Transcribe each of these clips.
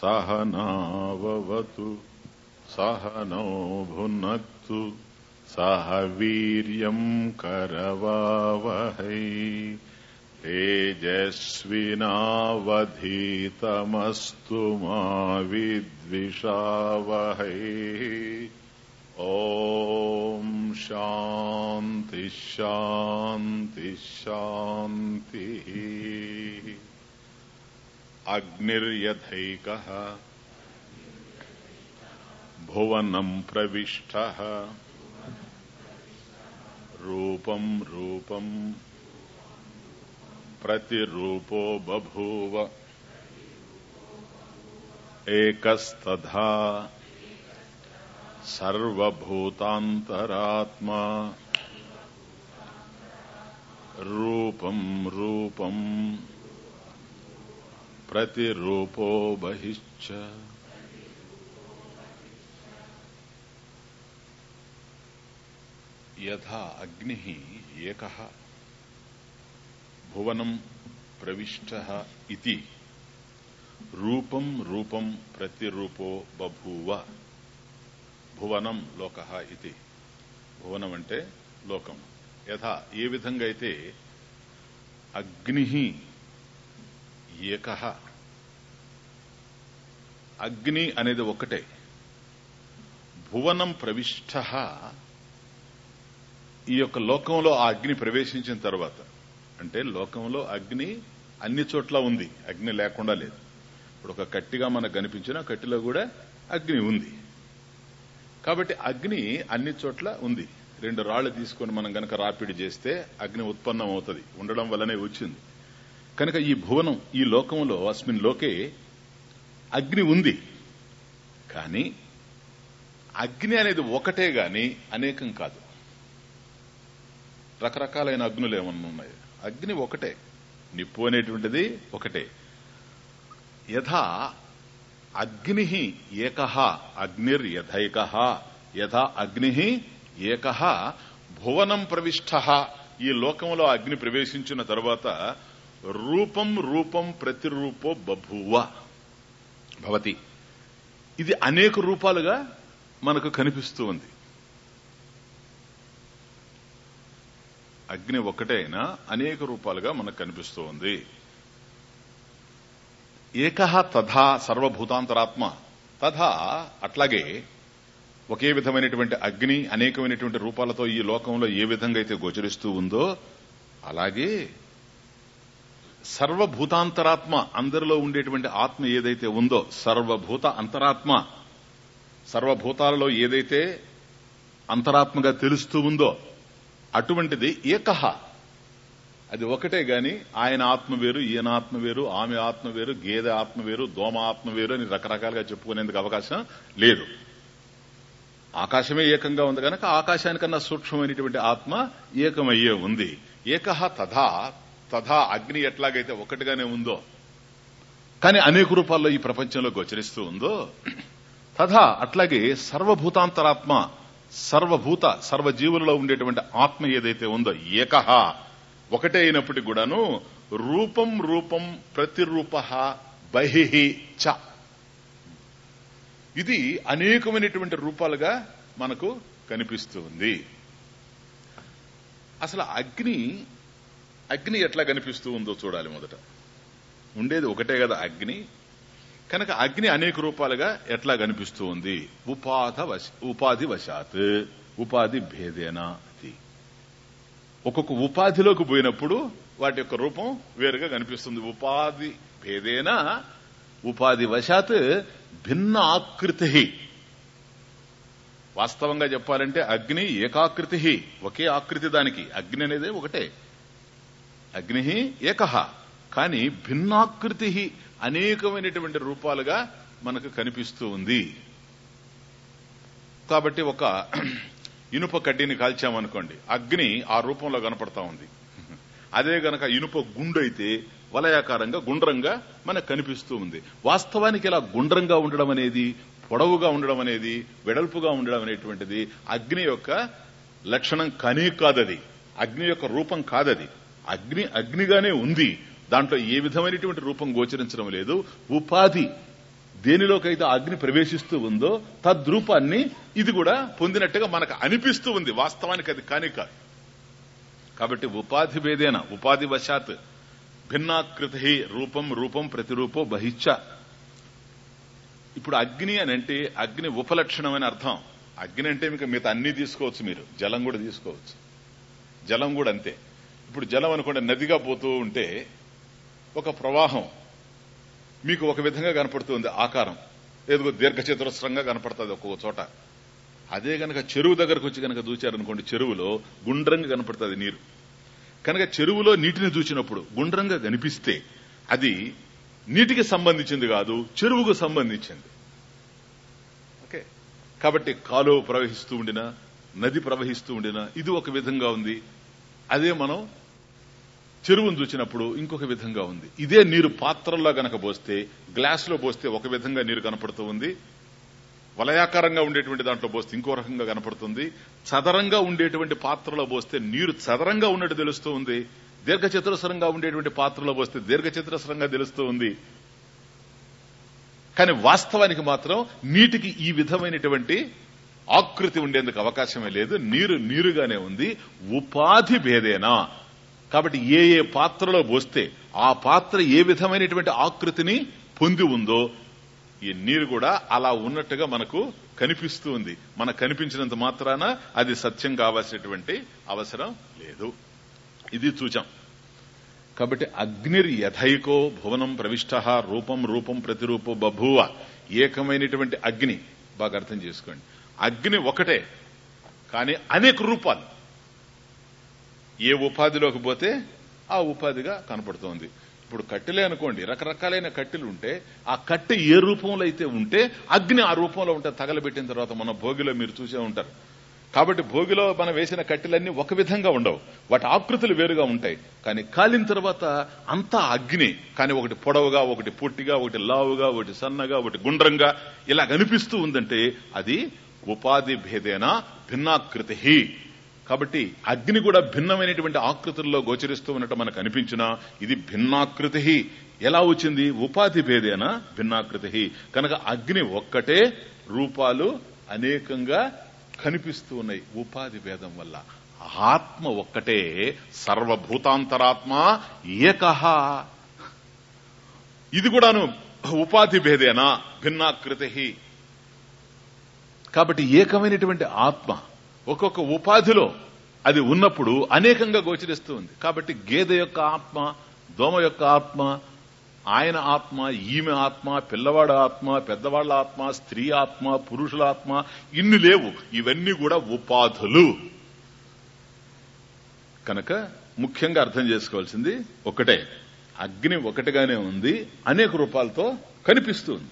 सहनावतु सहनौ भुनक्तु सह वीर्यम् करवावहै तेजस्विनावधीतमस्तु मा विद्विषावहै ॐ शान्ति शान्ति शान्तिः अग्निर्यथैकः भुवनम् प्रविष्टः रूपम् रूपम् प्रतिरूपो बभूव एकस्तथा सर्वभूतान्तरात्मा रूपम् रूपम् प्रतिरूपो बहिश्च యథా అగ్ని ఏక భువనం ప్రవిష్ట ఇది రూపం రూపం ప్రతిరూపో బభూవ భువనం లోక ఇది భువనం అంటే లోకం యథా ఏ విధంగా అయితే అగ్ని ఏక అగ్ని అనేది ఒక్కటే భువనం ప్రవిష్ట ఈ యొక్క లోకంలో ఆ అగ్ని ప్రవేశించిన తర్వాత అంటే లోకంలో అగ్ని అన్ని చోట్ల ఉంది అగ్ని లేకుండా లేదు ఇప్పుడు ఒక కట్టిగా మనకు కనిపించిన కట్టిలో కూడా అగ్ని ఉంది కాబట్టి అగ్ని అన్ని చోట్ల ఉంది రెండు రాళ్లు తీసుకొని మనం గనక రాపిడి చేస్తే అగ్ని ఉత్పన్నం అవుతుంది ఉండడం వల్లనే వచ్చింది కనుక ఈ భువనం ఈ లోకంలో అస్మిన్ లోకే అగ్ని ఉంది కానీ అగ్ని అనేది ఒకటే గాని అనేకం కాదు రకరకాలైన అగ్నులు ఏమన్నా ఉన్నాయి అగ్ని ఒకటే నిప్పు అనేటువంటిది ఒకటే యథా అగ్ని ఏక అగ్నిర్ యథైక యథా అగ్ని ఏక భువనం ప్రవిష్ట ఈ లోకంలో అగ్ని ప్రవేశించిన తర్వాత రూపం రూపం ప్రతిరూపో బభూవ భవతి ఇది అనేక రూపాలుగా మనకు కనిపిస్తూ ఉంది అగ్ని ఒక్కటే అయినా అనేక రూపాలుగా మనకు కనిపిస్తూ ఉంది ఏక తథా సర్వభూతాంతరాత్మ తథా అట్లాగే ఒకే విధమైనటువంటి అగ్ని అనేకమైనటువంటి రూపాలతో ఈ లోకంలో ఏ విధంగా అయితే గోచరిస్తూ ఉందో అలాగే సర్వభూతాంతరాత్మ అందరిలో ఉండేటువంటి ఆత్మ ఏదైతే ఉందో సర్వభూత అంతరాత్మ సర్వభూతాలలో ఏదైతే అంతరాత్మగా తెలుస్తూ ఉందో అటువంటిది ఏకహ అది ఒకటే గాని ఆయన ఆత్మ వేరు ఈయన ఆత్మ వేరు ఆమె ఆత్మ వేరు గేదె ఆత్మ వేరు దోమ ఆత్మ వేరు అని రకరకాలుగా చెప్పుకునేందుకు అవకాశం లేదు ఆకాశమే ఏకంగా ఉంది కనుక ఆకాశానికన్నా సూక్ష్మమైనటువంటి ఆత్మ ఏకమయ్యే ఉంది ఏకహ తథా తథా అగ్ని ఎట్లాగైతే ఒకటిగానే ఉందో కానీ అనేక రూపాల్లో ఈ ప్రపంచంలో గోచరిస్తూ ఉందో తథా అట్లాగే సర్వభూతాంతరాత్మ సర్వభూత సర్వజీవులలో ఉండేటువంటి ఆత్మ ఏదైతే ఉందో ఏకహ ఒకటే అయినప్పటికీ కూడాను రూపం రూపం ప్రతిరూప బహిహి చ ఇది అనేకమైనటువంటి రూపాలుగా మనకు కనిపిస్తూ ఉంది అసలు అగ్ని అగ్ని ఎట్లా కనిపిస్తూ ఉందో చూడాలి మొదట ఉండేది ఒకటే కదా అగ్ని కనుక అగ్ని అనేక రూపాలుగా ఎట్లా కనిపిస్తూ ఉంది ఉపాధ వశ ఉపాధి వశాత్ ఉపాధి భేదేనా అది ఒక్కొక్క ఉపాధిలోకి పోయినప్పుడు వాటి యొక్క రూపం వేరుగా కనిపిస్తుంది ఉపాధి భేదేనా ఉపాధి వశాత్ భిన్న ఆకృతి వాస్తవంగా చెప్పాలంటే అగ్ని ఏకాకృతి ఒకే ఆకృతి దానికి అగ్ని అనేది ఒకటే అగ్ని ఏకహ కానీ భిన్నాకృతి అనేకమైనటువంటి రూపాలుగా మనకు కనిపిస్తూ ఉంది కాబట్టి ఒక ఇనుప కడ్డీని కాల్చామనుకోండి అగ్ని ఆ రూపంలో కనపడతా ఉంది అదే గనక ఇనుప గుండు అయితే వలయాకారంగా గుండ్రంగా మనకు కనిపిస్తూ ఉంది వాస్తవానికి ఇలా గుండ్రంగా ఉండడం అనేది పొడవుగా ఉండడం అనేది వెడల్పుగా ఉండడం అనేటువంటిది అగ్ని యొక్క లక్షణం కనీ కాదది అగ్ని యొక్క రూపం కాదది అగ్ని అగ్నిగానే ఉంది దాంట్లో ఏ విధమైనటువంటి రూపం గోచరించడం లేదు ఉపాధి దేనిలోకైతే ఆ అగ్ని ప్రవేశిస్తూ ఉందో తద్రూపాన్ని ఇది కూడా పొందినట్టుగా మనకు అనిపిస్తూ ఉంది వాస్తవానికి అది కాని కాదు కాబట్టి ఉపాధి భేదేన ఉపాధి వశాత్ భిన్నాకృతి రూపం రూపం ప్రతిరూపో బహిచ్చ ఇప్పుడు అగ్ని అని అంటే అగ్ని ఉపలక్షణం అని అర్థం అగ్ని అంటే మీకు మిగతా అన్ని తీసుకోవచ్చు మీరు జలం కూడా తీసుకోవచ్చు జలం కూడా అంతే ఇప్పుడు జలం అనుకోండి నదిగా పోతూ ఉంటే ఒక ప్రవాహం మీకు ఒక విధంగా కనపడుతుంది ఆకారం ఏదో దీర్ఘచతురస్రంగా కనపడుతుంది ఒక్కొక్క చోట అదే గనక చెరువు దగ్గరకు వచ్చి కనుక దూచారనుకోండి చెరువులో గుండ్రంగా కనపడుతుంది నీరు కనుక చెరువులో నీటిని చూచినప్పుడు గుండ్రంగా కనిపిస్తే అది నీటికి సంబంధించింది కాదు చెరువుకు సంబంధించింది ఓకే కాబట్టి కాలువ ప్రవహిస్తూ ఉండిన నది ప్రవహిస్తూ ఉండిన ఇది ఒక విధంగా ఉంది అదే మనం చెరువును చూసినప్పుడు ఇంకొక విధంగా ఉంది ఇదే నీరు పాత్రల్లో గనక పోస్తే గ్లాస్ లో పోస్తే ఒక విధంగా నీరు కనపడుతూ ఉంది వలయాకారంగా ఉండేటువంటి దాంట్లో పోస్తే ఇంకో రకంగా కనపడుతుంది చదరంగా ఉండేటువంటి పాత్రలో పోస్తే నీరు చదరంగా ఉన్నట్టు తెలుస్తూ ఉంది దీర్ఘ చతురస్రంగా ఉండేటువంటి పాత్రలో పోస్తే దీర్ఘ చతురస్రంగా తెలుస్తూ ఉంది కానీ వాస్తవానికి మాత్రం నీటికి ఈ విధమైనటువంటి ఆకృతి ఉండేందుకు అవకాశమే లేదు నీరు నీరుగానే ఉంది ఉపాధి భేదేనా కాబట్టి ఏ ఏ పాత్రలో పోస్తే ఆ పాత్ర ఏ విధమైనటువంటి ఆకృతిని పొంది ఉందో ఈ నీరు కూడా అలా ఉన్నట్టుగా మనకు కనిపిస్తూ ఉంది మనకు కనిపించినంత మాత్రాన అది సత్యం కావాల్సినటువంటి అవసరం లేదు ఇది చూచాం కాబట్టి అగ్నిర్ యథైకో భువనం ప్రవిష్ట రూపం రూపం ప్రతిరూపో బభూవ ఏకమైనటువంటి అగ్ని బాగా అర్థం చేసుకోండి అగ్ని ఒకటే కానీ అనేక రూపాలు ఏ ఉపాధిలోకి పోతే ఆ ఉపాధిగా కనపడుతోంది ఇప్పుడు కట్టెలే అనుకోండి రకరకాలైన కట్టెలు ఉంటే ఆ కట్టె ఏ రూపంలో అయితే ఉంటే అగ్ని ఆ రూపంలో ఉంటే తగలబెట్టిన తర్వాత మన భోగిలో మీరు చూసే ఉంటారు కాబట్టి భోగిలో మనం వేసిన కట్టెలన్నీ ఒక విధంగా ఉండవు వాటి ఆకృతులు వేరుగా ఉంటాయి కానీ కాలిన తర్వాత అంతా అగ్ని కానీ ఒకటి పొడవుగా ఒకటి పొట్టిగా ఒకటి లావుగా ఒకటి సన్నగా ఒకటి గుండ్రంగా ఇలా కనిపిస్తూ ఉందంటే అది ఉపాధి భేదేన భిన్నాకృతి కాబట్టి అగ్ని కూడా భిన్నమైనటువంటి ఆకృతుల్లో గోచరిస్తూ ఉన్నట్టు మనకు అనిపించినా ఇది భిన్నాకృతి ఎలా వచ్చింది ఉపాధి భేదేన భిన్నాకృతి కనుక అగ్ని ఒక్కటే రూపాలు అనేకంగా కనిపిస్తూ ఉన్నాయి ఉపాధి భేదం వల్ల ఆత్మ ఒక్కటే సర్వభూతాంతరాత్మ ఏకహ ఇది కూడాను ఉపాధి భేదేనా భిన్నాకృతి కాబట్టి ఏకమైనటువంటి ఆత్మ ఒక్కొక్క ఉపాధిలో అది ఉన్నప్పుడు అనేకంగా గోచరిస్తూ ఉంది కాబట్టి గేదె యొక్క ఆత్మ దోమ యొక్క ఆత్మ ఆయన ఆత్మ ఈమె ఆత్మ పిల్లవాడ ఆత్మ పెద్దవాళ్ల ఆత్మ స్త్రీ ఆత్మ పురుషుల ఆత్మ ఇన్ని లేవు ఇవన్నీ కూడా ఉపాధులు కనుక ముఖ్యంగా అర్థం చేసుకోవాల్సింది ఒకటే అగ్ని ఒకటిగానే ఉంది అనేక రూపాలతో కనిపిస్తుంది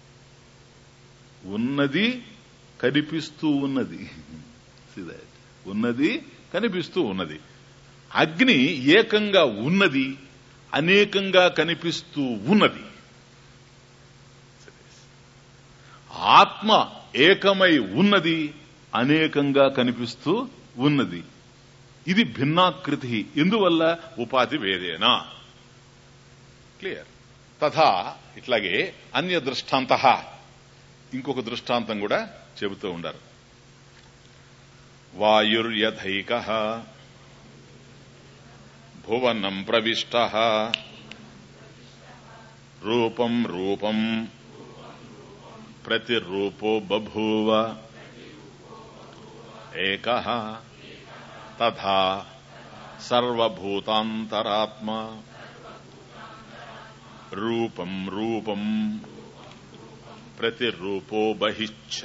ఉన్నది కనిపిస్తూ ఉన్నది ఉన్నది కనిపిస్తూ ఉన్నది అగ్ని ఏకంగా ఉన్నది అనేకంగా కనిపిస్తూ ఉన్నది ఆత్మ ఏకమై ఉన్నది అనేకంగా కనిపిస్తూ ఉన్నది ఇది భిన్నాకృతి ఎందువల్ల ఉపాధి వేరేనా క్లియర్ తథా ఇట్లాగే అన్య దృష్టాంత ఇంకొక దృష్టాంతం కూడా చెబుతూ ఉండారు వాయుర్యథైక భువనం ప్రవిష్ట రూపం రూపం ప్రతిరూపో బభూవ ఏక తథా సర్వభూతాంతరాత్మ రూపం రూపం ప్రతిరూపో బహిచ్చ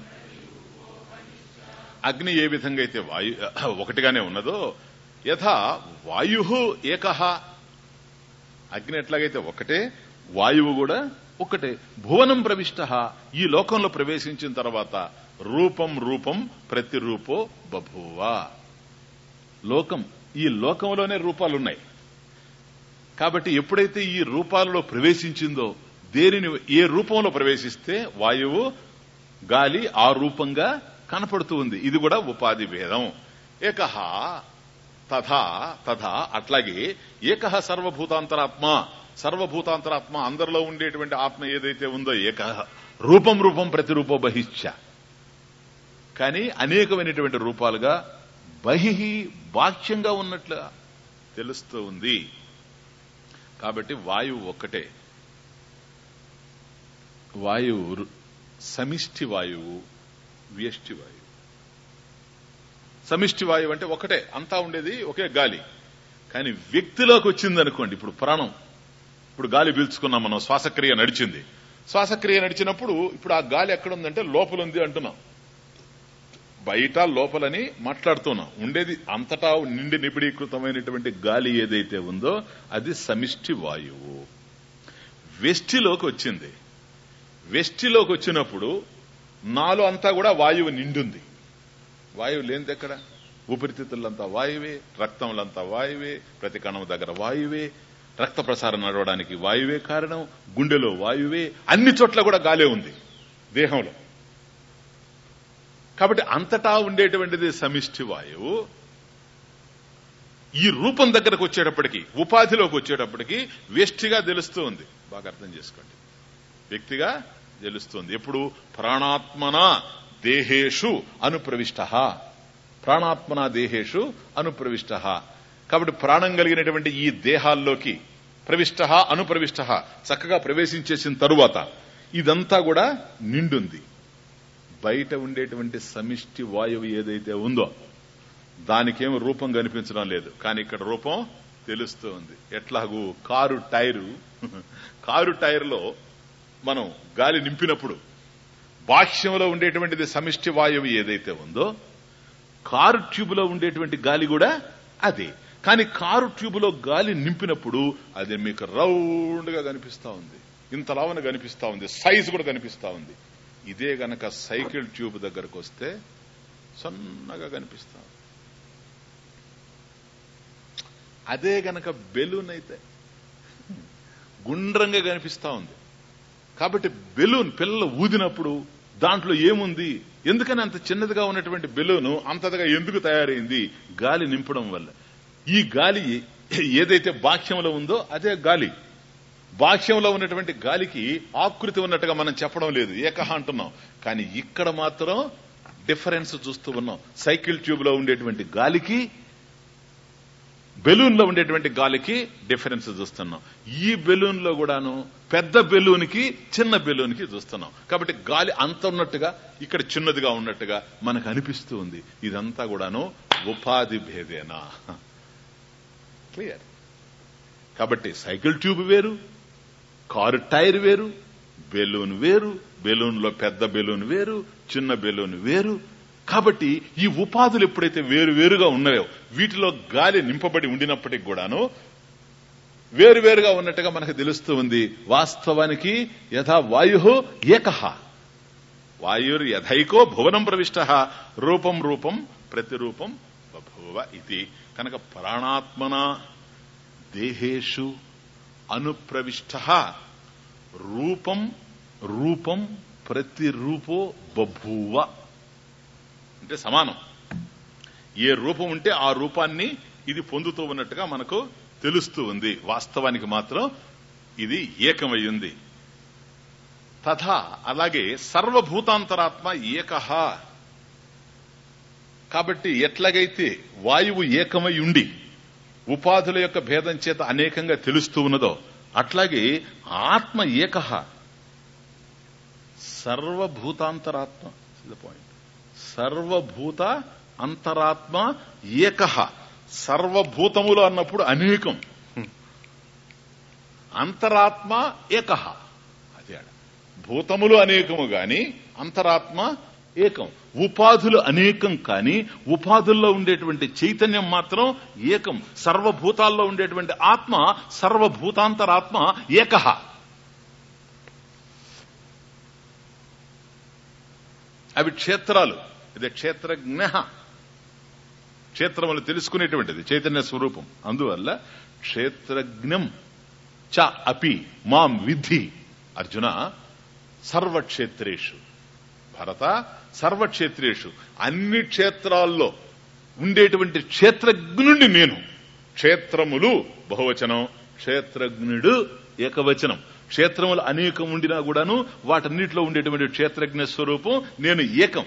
అగ్ని ఏ విధంగా అయితే వాయు ఒకటిగానే ఉన్నదో యథా వాయు ఏక అగ్ని ఎట్లాగైతే ఒకటే వాయువు కూడా ఒకటే భువనం ప్రవిష్ట ఈ లోకంలో ప్రవేశించిన తర్వాత రూపం రూపం ప్రతిరూపో బభూవ లోకం ఈ లోకంలోనే రూపాలున్నాయి కాబట్టి ఎప్పుడైతే ఈ రూపాలలో ప్రవేశించిందో దేనిని ఏ రూపంలో ప్రవేశిస్తే వాయువు గాలి ఆ రూపంగా కనపడుతూ ఉంది ఇది కూడా ఉపాధి భేదం ఏకహ తథా తథా అట్లాగే ఏకహ సర్వభూతాంతరాత్మ సర్వభూతాంతరాత్మ అందరిలో ఉండేటువంటి ఆత్మ ఏదైతే ఉందో ఏక రూపం రూపం ప్రతిరూప బహిష్య కానీ అనేకమైనటువంటి రూపాలుగా బహి బాహ్యంగా ఉన్నట్లుగా తెలుస్తూ ఉంది కాబట్టి వాయువు ఒక్కటే వాయువు రు- సమిష్టి వాయువు వ్యష్టి వాయువు సమిష్టి వాయువు అంటే ఒకటే అంతా ఉండేది ఒకే గాలి కానీ వ్యక్తిలోకి వచ్చింది అనుకోండి ఇప్పుడు ప్రాణం ఇప్పుడు గాలి పీల్చుకున్నాం మనం శ్వాసక్రియ నడిచింది శ్వాసక్రియ నడిచినప్పుడు ఇప్పుడు ఆ గాలి ఎక్కడ ఉందంటే లోపల ఉంది అంటున్నాం బయట లోపలని మాట్లాడుతున్నాం ఉండేది అంతటా నిండి నిబిడీకృతమైనటువంటి గాలి ఏదైతే ఉందో అది సమిష్టి వాయువు వెష్టిలోకి వచ్చింది వెష్టిలోకి వచ్చినప్పుడు నాలో అంతా కూడా వాయువు నిండుంది వాయువు లేనిది ఎక్కడ ఊపిరితిత్తులంతా వాయువే రక్తములంతా వాయువే ప్రతి కణం దగ్గర వాయువే రక్త ప్రసారం నడవడానికి వాయువే కారణం గుండెలో వాయువే అన్ని చోట్ల కూడా గాలే ఉంది దేహంలో కాబట్టి అంతటా ఉండేటువంటిది సమిష్టి వాయువు ఈ రూపం దగ్గరకు వచ్చేటప్పటికి ఉపాధిలోకి వచ్చేటప్పటికి వేష్టిగా తెలుస్తూ ఉంది బాగా అర్థం చేసుకోండి వ్యక్తిగా తెలుస్తుంది ఎప్పుడు ప్రాణాత్మన దేహేషు అనుప్రవిష్ట ప్రాణాత్మన దేహేషు అనుప్రవిష్ట కాబట్టి ప్రాణం కలిగినటువంటి ఈ దేహాల్లోకి ప్రవిష్ట అనుప్రవిష్ట చక్కగా ప్రవేశించేసిన తరువాత ఇదంతా కూడా నిండుంది బయట ఉండేటువంటి సమిష్టి వాయువు ఏదైతే ఉందో దానికేమో రూపం కనిపించడం లేదు కానీ ఇక్కడ రూపం తెలుస్తూ ఉంది ఎట్లాగూ కారు టైరు కారు టైర్లో మనం గాలి నింపినప్పుడు బాహ్యంలో ఉండేటువంటిది సమిష్టి వాయువు ఏదైతే ఉందో కారు ట్యూబులో ఉండేటువంటి గాలి కూడా అదే కానీ కారు ట్యూబులో గాలి నింపినప్పుడు అది మీకు రౌండ్ గా కనిపిస్తా ఉంది ఇంత లావన కనిపిస్తా ఉంది సైజు కూడా కనిపిస్తా ఉంది ఇదే గనక సైకిల్ ట్యూబ్ దగ్గరకు వస్తే సన్నగా కనిపిస్తా ఉంది. అదే గనక బెలూన్ అయితే గుండ్రంగా కనిపిస్తా ఉంది కాబట్టి బెలూన్ పిల్లలు ఊదినప్పుడు దాంట్లో ఏముంది ఎందుకని అంత చిన్నదిగా ఉన్నటువంటి బెలూను అంతగా ఎందుకు తయారైంది గాలి నింపడం వల్ల ఈ గాలి ఏదైతే బాహ్యంలో ఉందో అదే గాలి బాహ్యంలో ఉన్నటువంటి గాలికి ఆకృతి ఉన్నట్టుగా మనం చెప్పడం లేదు ఏకహ అంటున్నాం కానీ ఇక్కడ మాత్రం డిఫరెన్స్ చూస్తూ ఉన్నాం సైకిల్ ట్యూబ్ లో ఉండేటువంటి గాలికి బెలూన్ లో ఉండేటువంటి గాలికి డిఫరెన్స్ చూస్తున్నాం ఈ బెలూన్ లో కూడాను పెద్ద బెలూన్ కి చిన్న బెలూన్ కి చూస్తున్నాం కాబట్టి గాలి అంత ఉన్నట్టుగా ఇక్కడ చిన్నదిగా ఉన్నట్టుగా మనకు అనిపిస్తూ ఉంది ఇదంతా కూడాను ఉపాధి భేదేనా క్లియర్ కాబట్టి సైకిల్ ట్యూబ్ వేరు కారు టైర్ వేరు బెలూన్ వేరు బెలూన్ లో పెద్ద బెలూన్ వేరు చిన్న బెలూన్ వేరు కాబట్టి ఈ ఉపాధులు ఎప్పుడైతే వేరు వేరుగా ఉన్నాయో వీటిలో గాలి నింపబడి ఉండినప్పటికి కూడాను వేరు వేరుగా ఉన్నట్టుగా మనకు తెలుస్తూ ఉంది వాస్తవానికి యథా వాయు ఏకహ వాయుర్ యథైకో భువనం ప్రవిష్ట రూపం రూపం ప్రతిరూపం బభూవ ఇది కనుక ప్రాణాత్మన దేహేషు అనుప్రవిష్ట రూపం రూపం ప్రతిరూపో బభూవ అంటే సమానం ఏ రూపం ఉంటే ఆ రూపాన్ని ఇది పొందుతూ ఉన్నట్టుగా మనకు తెలుస్తూ ఉంది వాస్తవానికి మాత్రం ఇది ఏకమయ్యింది తథా అలాగే సర్వభూతాంతరాత్మ ఏకహ కాబట్టి ఎట్లాగైతే వాయువు ఏకమై ఉండి ఉపాధుల యొక్క భేదం చేత అనేకంగా తెలుస్తూ ఉన్నదో అట్లాగే ఆత్మ ఏకహ సర్వభూతాంతరాత్మ పాయింట్ సర్వభూత అంతరాత్మ ఏకహ సర్వభూతములు అన్నప్పుడు అనేకం అంతరాత్మ ఏకహ అదే ఆడ. భూతములు అనేకము గాని అంతరాత్మ ఏకం ఉపాధులు అనేకం కానీ ఉపాధుల్లో ఉండేటువంటి చైతన్యం మాత్రం ఏకం సర్వభూతాల్లో ఉండేటువంటి ఆత్మ సర్వభూతాంతరాత్మ ఏకహ అవి క్షేత్రాలు ఇది క్షేత్రజ్ఞ క్షేత్రములు తెలుసుకునేటువంటిది చైతన్య స్వరూపం అందువల్ల క్షేత్రజ్ఞం చ అపి మాం విద్ధి అర్జున సర్వక్షేత్రేషు భరత సర్వక్షేత్రేషు అన్ని క్షేత్రాల్లో ఉండేటువంటి క్షేత్రజ్ఞుడి నేను క్షేత్రములు బహువచనం క్షేత్రజ్ఞుడు ఏకవచనం క్షేత్రములు అనేకం ఉండినా కూడాను వాటన్నిటిలో ఉండేటువంటి క్షేత్రజ్ఞ స్వరూపం నేను ఏకం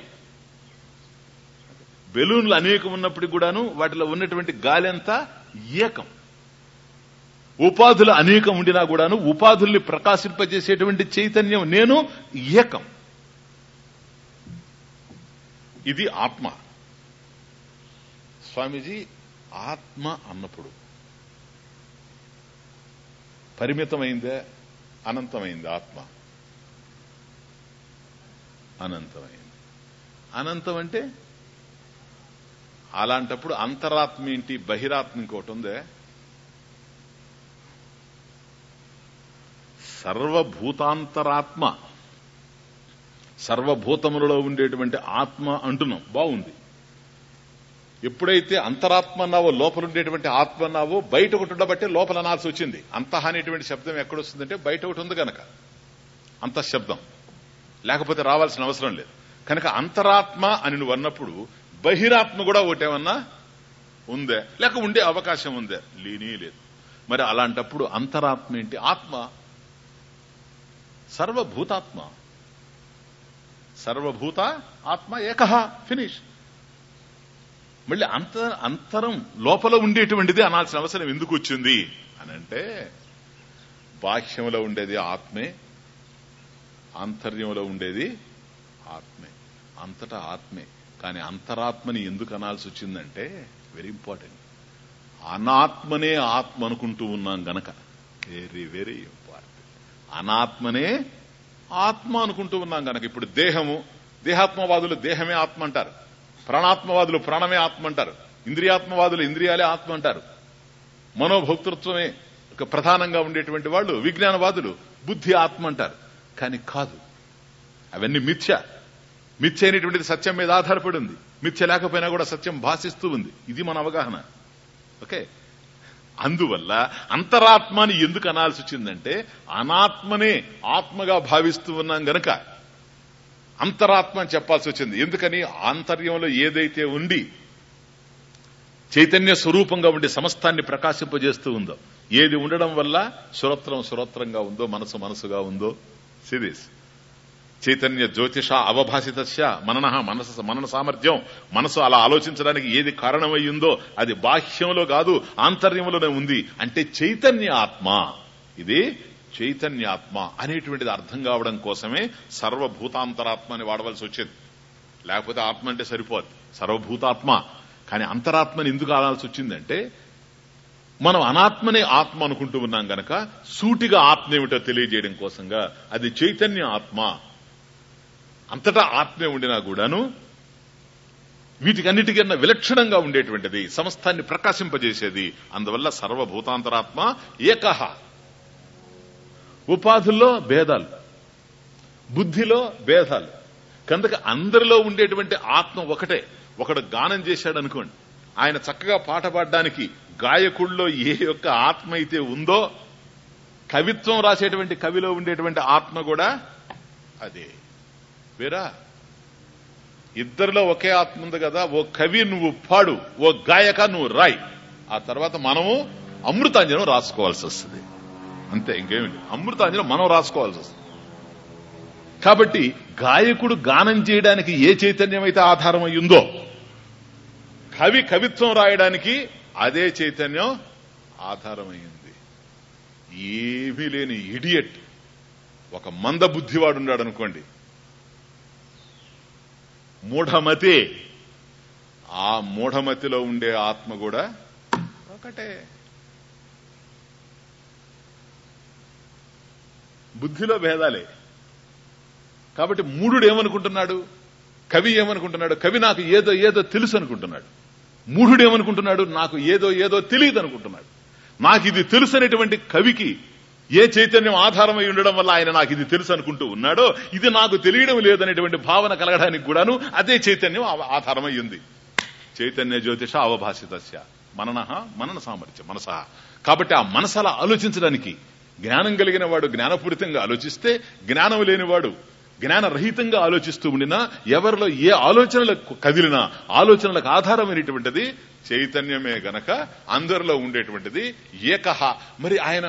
బెలూన్లు అనేకం ఉన్నప్పటికీ కూడాను వాటిలో ఉన్నటువంటి గాలి అంతా ఏకం ఉపాధులు అనేకం ఉండినా కూడాను ఉపాధుల్ని ప్రకాశింపజేసేటువంటి చైతన్యం నేను ఏకం ఇది ఆత్మ స్వామీజీ ఆత్మ అన్నప్పుడు పరిమితమైందే అనంతమైంది ఆత్మ అనంతమైంది అనంతం అంటే అలాంటప్పుడు అంతరాత్మ ఏంటి బహిరాత్మ ఇంకోటి ఉందే సర్వభూతాంతరాత్మ సర్వభూతములలో ఉండేటువంటి ఆత్మ అంటున్నాం బాగుంది ఎప్పుడైతే అంతరాత్మ అన్నావో లోపల ఉండేటువంటి ఆత్మ అన్నావో బయట ఒకటి ఉండబట్టే లోపల అనాల్సి వచ్చింది అంతః అనేటువంటి శబ్దం ఎక్కడొస్తుందంటే బయట ఒకటి ఉంది కనుక అంత శబ్దం లేకపోతే రావాల్సిన అవసరం లేదు కనుక అంతరాత్మ అని నువ్వు అన్నప్పుడు బహిరాత్మ కూడా ఒకటేమన్నా ఉందే లేక ఉండే అవకాశం ఉందే లేనీ లేదు మరి అలాంటప్పుడు అంతరాత్మ ఏంటి ఆత్మ సర్వభూతాత్మ సర్వభూత ఆత్మ ఏకహ ఫినిష్ మళ్ళీ అంత అంతరం లోపల ఉండేటువంటిది అనాల్సిన అవసరం ఎందుకు వచ్చింది అని అంటే బాహ్యంలో ఉండేది ఆత్మే ఆంతర్యంలో ఉండేది ఆత్మే అంతటా ఆత్మే కానీ అంతరాత్మని ఎందుకు అనాల్సి వచ్చిందంటే వెరీ ఇంపార్టెంట్ అనాత్మనే ఆత్మ అనుకుంటూ ఉన్నాం గనక వెరీ వెరీ ఇంపార్టెంట్ అనాత్మనే ఆత్మ అనుకుంటూ ఉన్నాం గనక ఇప్పుడు దేహము దేహాత్మవాదులు దేహమే ఆత్మ అంటారు ప్రాణాత్మవాదులు ప్రాణమే ఆత్మ అంటారు ఇంద్రియాత్మవాదులు ఇంద్రియాలే ఆత్మ అంటారు మనోభోక్తృత్వమే ఒక ప్రధానంగా ఉండేటువంటి వాళ్ళు విజ్ఞానవాదులు బుద్ధి ఆత్మ అంటారు కానీ కాదు అవన్నీ మిథ్య మిథ్య అనేటువంటిది సత్యం మీద ఆధారపడి ఉంది మిథ్య లేకపోయినా కూడా సత్యం భాషిస్తూ ఉంది ఇది మన అవగాహన ఓకే అందువల్ల అంతరాత్మని ఎందుకు అనాల్సి వచ్చిందంటే అనాత్మనే ఆత్మగా భావిస్తూ ఉన్నాం గనక అంతరాత్మ అని చెప్పాల్సి వచ్చింది ఎందుకని ఆంతర్యంలో ఏదైతే ఉండి చైతన్య స్వరూపంగా ఉండి సమస్తాన్ని ప్రకాశింపజేస్తూ ఉందో ఏది ఉండడం వల్ల సురత్రం సురత్రంగా ఉందో మనసు మనసుగా ఉందో సిరీస్ చైతన్య జ్యోతిష అవభాసితస్య మనన మనసు మనన సామర్థ్యం మనసు అలా ఆలోచించడానికి ఏది కారణమయ్యిందో అది బాహ్యంలో కాదు ఆంతర్యంలోనే ఉంది అంటే చైతన్య ఆత్మ ఇది చైతన్యాత్మ అనేటువంటిది అర్థం కావడం కోసమే సర్వభూతాంతరాత్మ అని వాడవలసి వచ్చేది లేకపోతే ఆత్మ అంటే సరిపోదు సర్వభూతాత్మ కానీ అంతరాత్మని ఎందుకు ఆడాల్సి వచ్చిందంటే మనం అనాత్మనే ఆత్మ అనుకుంటూ ఉన్నాం గనక సూటిగా ఆత్మ ఏమిటో తెలియజేయడం కోసంగా అది చైతన్య ఆత్మ అంతటా ఆత్మే ఉండినా కూడాను వీటికన్నిటికన్నా విలక్షణంగా ఉండేటువంటిది సమస్తాన్ని ప్రకాశింపజేసేది అందువల్ల సర్వభూతాంతరాత్మ ఏకహ ఉపాధుల్లో భేదాలు బుద్ధిలో భేదాలు కనుక అందరిలో ఉండేటువంటి ఆత్మ ఒకటే ఒకడు గానం చేశాడు అనుకోండి ఆయన చక్కగా పాట పాడడానికి గాయకుల్లో ఏ యొక్క ఆత్మ అయితే ఉందో కవిత్వం రాసేటువంటి కవిలో ఉండేటువంటి ఆత్మ కూడా అదే వేరా ఇద్దరిలో ఒకే ఆత్మ ఉంది కదా ఓ కవి నువ్వు పాడు ఓ గాయక నువ్వు రాయి ఆ తర్వాత మనము అమృతాంజనం రాసుకోవాల్సి వస్తుంది అంతే ఇంకేమి అమృతాంజనం మనం రాసుకోవాల్సి వస్తుంది కాబట్టి గాయకుడు గానం చేయడానికి ఏ చైతన్యం అయితే ఆధారం అయ్యిందో కవి కవిత్వం రాయడానికి అదే చైతన్యం ఆధారమైంది ఏమీ లేని ఇడియట్ ఒక మంద బుద్ధివాడు ఉన్నాడు అనుకోండి మూఢమతి ఆ మూఢమతిలో ఉండే ఆత్మ కూడా ఒకటే బుద్ధిలో భేదాలే కాబట్టి మూఢుడు ఏమనుకుంటున్నాడు కవి ఏమనుకుంటున్నాడు కవి నాకు ఏదో ఏదో తెలుసు అనుకుంటున్నాడు మూఢుడు ఏమనుకుంటున్నాడు నాకు ఏదో ఏదో తెలియదు అనుకుంటున్నాడు నాకు ఇది తెలుసు అనేటువంటి కవికి ఏ చైతన్యం ఆధారమై ఉండడం వల్ల ఆయన నాకు ఇది తెలుసు అనుకుంటూ ఉన్నాడో ఇది నాకు తెలియడం లేదనేటువంటి భావన కలగడానికి కూడాను అదే చైతన్యం ఆ- ఆధారమై ఉంది చైతన్య జ్యోతిష అవభాషితస్య మనన మనన సామర్థ్యం మనస కాబట్టి ఆ మనసు అలా ఆలోచించడానికి జ్ఞానం కలిగిన వాడు జ్ఞానపూరితంగా ఆలోచిస్తే జ్ఞానం లేనివాడు జ్ఞానరహితంగా ఆలోచిస్తూ ఉండినా ఎవరిలో ఏ ఆలోచనలకు కదిలినా ఆలోచనలకు ఆధారమైనటువంటిది చైతన్యమే గనక అందరిలో ఉండేటువంటిది ఏకహ మరి ఆయన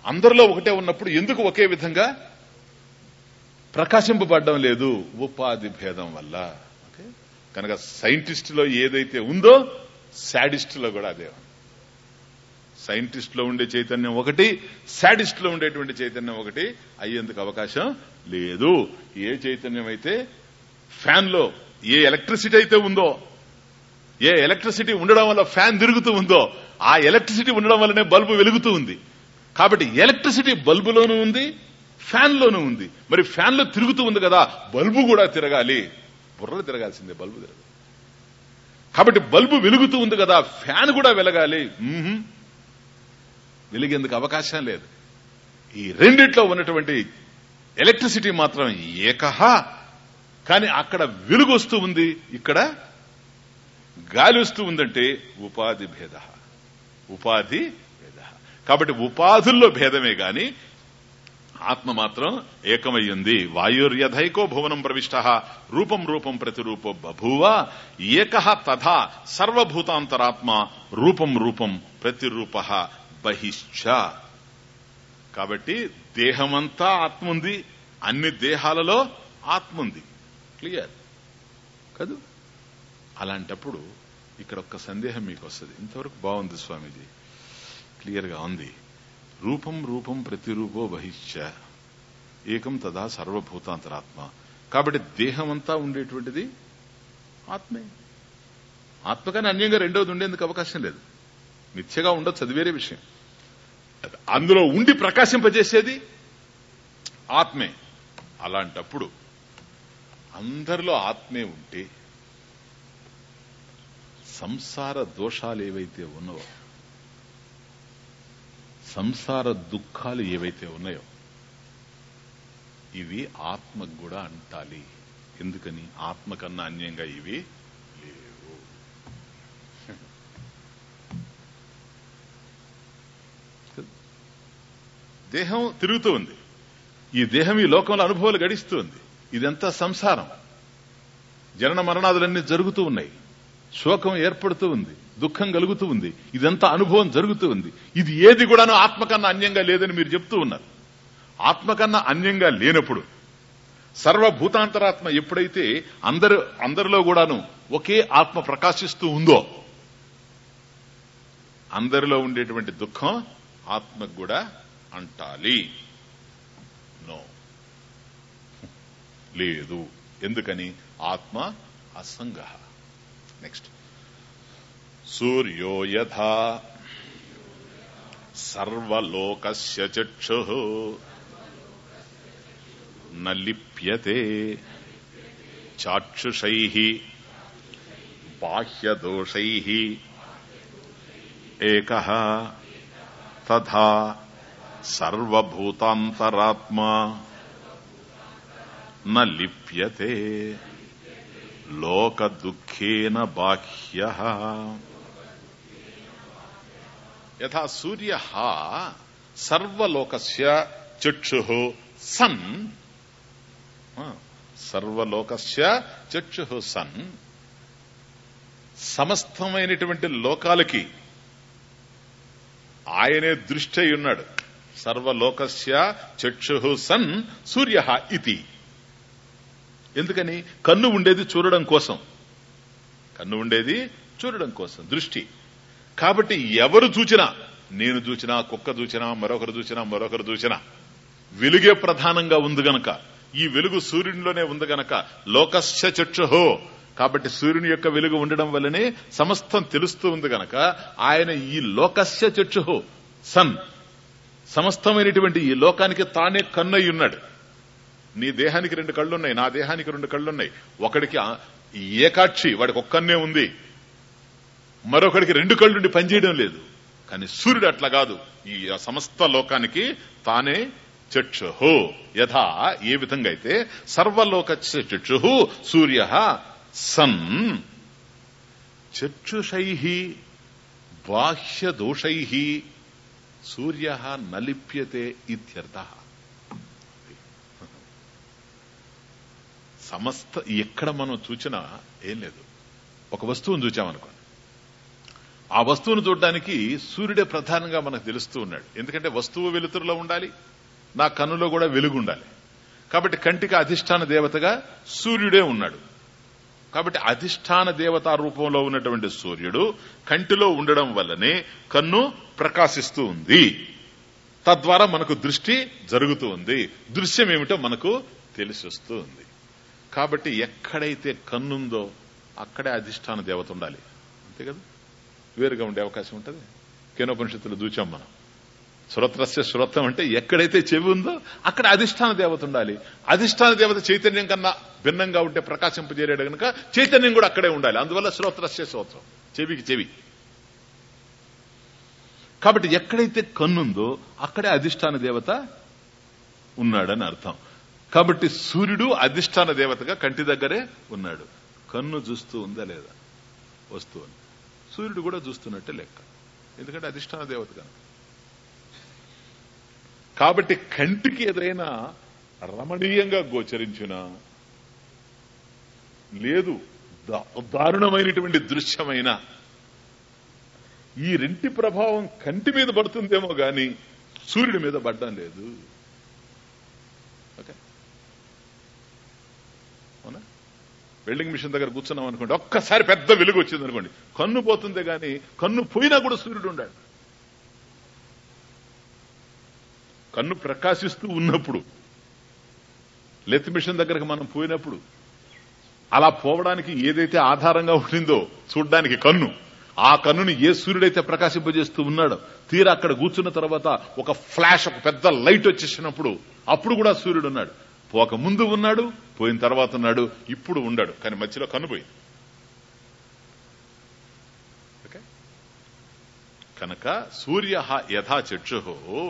అందరిలో ఒకటే ఉన్నప్పుడు ఎందుకు ఒకే విధంగా ప్రకాశింపబడడం లేదు ఉపాధి భేదం వల్ల ఓకే కనుక సైంటిస్ట్ లో ఏదైతే ఉందో శాడిస్ట్ లో కూడా అదే ఉంది సైంటిస్ట్ లో ఉండే చైతన్యం ఒకటి శాడిస్ట్ లో ఉండేటువంటి చైతన్యం ఒకటి అయ్యేందుకు అవకాశం లేదు ఏ చైతన్యం అయితే ఫ్యాన్ లో ఏ ఎలక్ట్రిసిటీ అయితే ఉందో ఏ ఎలక్ట్రిసిటీ ఉండడం వల్ల ఫ్యాన్ తిరుగుతూ ఉందో ఆ ఎలక్ట్రిసిటీ ఉండడం వల్లనే బల్బు వెలుగుతూ ఉంది కాబట్టి ఎలక్ట్రిసిటీ బల్బులోనూ ఉంది ఫ్యాన్ లోనూ ఉంది మరి ఫ్యాన్ లో తిరుగుతూ ఉంది కదా బల్బు కూడా తిరగాలి బుర్రలు తిరగాల్సిందే బల్బు తిరగదు కాబట్టి బల్బు వెలుగుతూ ఉంది కదా ఫ్యాన్ కూడా వెలగాలి మ్మ్హ్. వెలిగేందుకు అవకాశం లేదు ఈ రెండిట్లో ఉన్నటువంటి ఎలక్ట్రిసిటీ మాత్రం ఏకహ కానీ అక్కడ వెలుగు వస్తూ ఉంది ఇక్కడ గాలి వస్తూ ఉందంటే ఉపాధి భేద ఉపాధి భేద కాబట్టి ఉపాధుల్లో భేదమే గాని ఆత్మ మాత్రం ఏకమయ్యింది వాయుర్యధైకో భువనం ప్రవిష్ట రూపం రూపం ప్రతిరూపో బభూవ ఏక తథా సర్వభూతాంతరాత్మ రూపం రూపం ప్రతిరూప బహిశ్చ కాబట్టి దేహమంతా ఆత్మ ఉంది అన్ని దేహాలలో ఆత్మ ఉంది క్లియర్ కదూ అలాంటప్పుడు ఇక్కడ ఒక్క సందేహం మీకు వస్తుంది ఇంతవరకు బాగుంది స్వామీజీ క్లియర్ గా ఉంది రూపం రూపం ప్రతిరూపో బహిశ్చ ఏకం తదా సర్వభూతాంతరాత్మ కాబట్టి దేహమంతా ఉండేటువంటిది ఆత్మే ఆత్మకని అన్యంగా రెండవది ఉండేందుకు అవకాశం లేదు మిథ్యగా ఉండొచ్చు అది వేరే విషయం అందులో ఉండి ప్రకాశింపజేసేది ఆత్మే అలాంటప్పుడు అందరిలో ఆత్మే ఉంటే సంసార దోషాలు ఏవైతే ఉన్నాయో సంసార దుఃఖాలు ఏవైతే ఉన్నాయో ఇవి ఆత్మకు కూడా అంటాలి ఎందుకని ఆత్మ కన్నా అన్యంగా ఇవి లేవు దేహం తిరుగుతూ ఉంది ఈ దేహం ఈ లోకంలో అనుభవాలు గడిస్తూ ఉంది ఇదంతా సంసారం జనన మరణాదులన్నీ జరుగుతూ ఉన్నాయి శోకం ఏర్పడుతూ ఉంది దుఃఖం కలుగుతూ ఉంది ఇదంతా అనుభవం జరుగుతూ ఉంది ఇది ఏది కూడాను ఆత్మకన్నా అన్యంగా లేదని మీరు చెప్తూ ఉన్నారు ఆత్మకన్నా అన్యంగా లేనప్పుడు సర్వభూతాంతరాత్మ ఎప్పుడైతే అందరు అందరిలో కూడాను ఒకే ఆత్మ ప్రకాశిస్తూ ఉందో అందరిలో ఉండేటువంటి దుఃఖం ఆత్మకు కూడా అంటాలి నో లేదు ఎందుకని ఆత్మ అసంగ నెక్స్ట్ సూర్యో యథా సర్వలోకస్య చక్షు న లిప్యతే చాక్షుషై బాహ్యదోషై ఏక తథా సర్వభూతాంతరాత్మా న లిప్యతే లోకదుఃఖేన బాహ్య యథా సూర్య సర్వలోకస్య చక్షు సన్ సర్వలోకస్య చక్షు సన్ సమస్తమైనటువంటి లోకాలకి ఆయనే దృష్టి అయి ఉన్నాడు సర్వలోకస్య చక్షు సన్ సూర్య ఇది ఎందుకని కన్ను ఉండేది చూడడం కోసం కన్ను ఉండేది చూడడం కోసం దృష్టి కాబట్టి ఎవరు చూచినా నేను చూచినా కుక్క చూచినా మరొకరు చూచినా మరొకరు చూచినా వెలుగే ప్రధానంగా ఉంది గనక ఈ వెలుగు సూర్యునిలోనే ఉంది గనక లోకస్య చక్షుహో కాబట్టి సూర్యుని యొక్క వెలుగు ఉండడం వల్లనే సమస్తం తెలుస్తూ ఉంది గనక ఆయన ఈ లోకస్య చక్షుహో సన్ సమస్తమైనటువంటి ఈ లోకానికి తానే కన్నయ్యి ఉన్నాడు నీ దేహానికి రెండు కళ్ళున్నాయి నా దేహానికి రెండు కళ్ళున్నాయి ఒకడికి ఆ- ఏకాక్షి వాడికి ఒక్కనే ఉంది మరొకడికి రెండు కళ్ళుండి పనిచేయడం లేదు కానీ సూర్యుడు అట్లా కాదు ఈ సమస్త లోకానికి తానే చక్షు యథా ఏ విధంగా అయితే సర్వలోక చక్షు సూర్య సన్ చక్షుషై బాహ్య దోషై సూర్య నలిప్యతే ఇత్యర్థ సమస్త ఎక్కడ మనం చూచినా ఏం లేదు ఒక వస్తువును చూచామనుకోండి ఆ వస్తువును చూడడానికి సూర్యుడే ప్రధానంగా మనకు తెలుస్తూ ఉన్నాడు ఎందుకంటే వస్తువు వెలుతురులో ఉండాలి నా కన్నులో కూడా వెలుగు ఉండాలి కాబట్టి కంటికి అధిష్టాన దేవతగా సూర్యుడే ఉన్నాడు కాబట్టి అధిష్టాన దేవతా రూపంలో ఉన్నటువంటి సూర్యుడు కంటిలో ఉండడం వల్లనే కన్ను ప్రకాశిస్తూ ఉంది తద్వారా మనకు దృష్టి జరుగుతూ ఉంది దృశ్యం ఏమిటో మనకు తెలిసి వస్తూ ఉంది కాబట్టి ఎక్కడైతే కన్నుందో అక్కడే అధిష్టాన దేవత ఉండాలి అంతే కదా వేరుగా ఉండే అవకాశం ఉంటుంది కేనోపనిషత్తులు చూచాం మనం శ్రోత్రస్య శ్రోత్రం అంటే ఎక్కడైతే చెవి ఉందో అక్కడ అధిష్టాన దేవత ఉండాలి అధిష్టాన దేవత చైతన్యం కన్నా భిన్నంగా ఉంటే ప్రకాశింపజేరాడు కనుక చైతన్యం కూడా అక్కడే ఉండాలి అందువల్ల శ్రోత్రస్య శ్రోత్రం చెవికి చెవి కాబట్టి ఎక్కడైతే కన్నుందో అక్కడే అధిష్టాన దేవత ఉన్నాడని అర్థం కాబట్టి సూర్యుడు అధిష్టాన దేవతగా కంటి దగ్గరే ఉన్నాడు కన్ను చూస్తూ ఉందా లేదా వస్తువుని సూర్యుడు కూడా చూస్తున్నట్టే లెక్క ఎందుకంటే అధిష్టాన దేవత కనుక కాబట్టి కంటికి ఏదైనా రమణీయంగా గోచరించిన లేదు దా- దారుణమైనటువంటి దృశ్యమైన ఈ రెంటి ప్రభావం కంటి మీద పడుతుందేమో గాని సూర్యుడి మీద పడ్డం లేదు ఓకే అవునా వెల్డింగ్ మిషన్ దగ్గర కూర్చున్నాం అనుకోండి ఒక్కసారి పెద్ద వెలుగు వచ్చింది అనుకోండి కన్ను పోతుందే గాని కన్ను పోయినా కూడా సూర్యుడు ఉండాడు కన్ను ప్రకాశిస్తూ ఉన్నప్పుడు లెత్ మిషన్ దగ్గరకు మనం పోయినప్పుడు అలా పోవడానికి ఏదైతే ఆధారంగా ఉండిందో చూడ్డానికి కన్ను ఆ కన్నుని ఏ సూర్యుడైతే ప్రకాశింపజేస్తూ ఉన్నాడో తీరా అక్కడ కూర్చున్న తర్వాత ఒక ఫ్లాష్ ఒక పెద్ద లైట్ వచ్చేసినప్పుడు అప్పుడు కూడా సూర్యుడు ఉన్నాడు పోక ముందు ఉన్నాడు పోయిన తర్వాత ఉన్నాడు ఇప్పుడు ఉన్నాడు కానీ మధ్యలో కన్ను పోయింది ఓకే కనుక సూర్య యథా చక్షు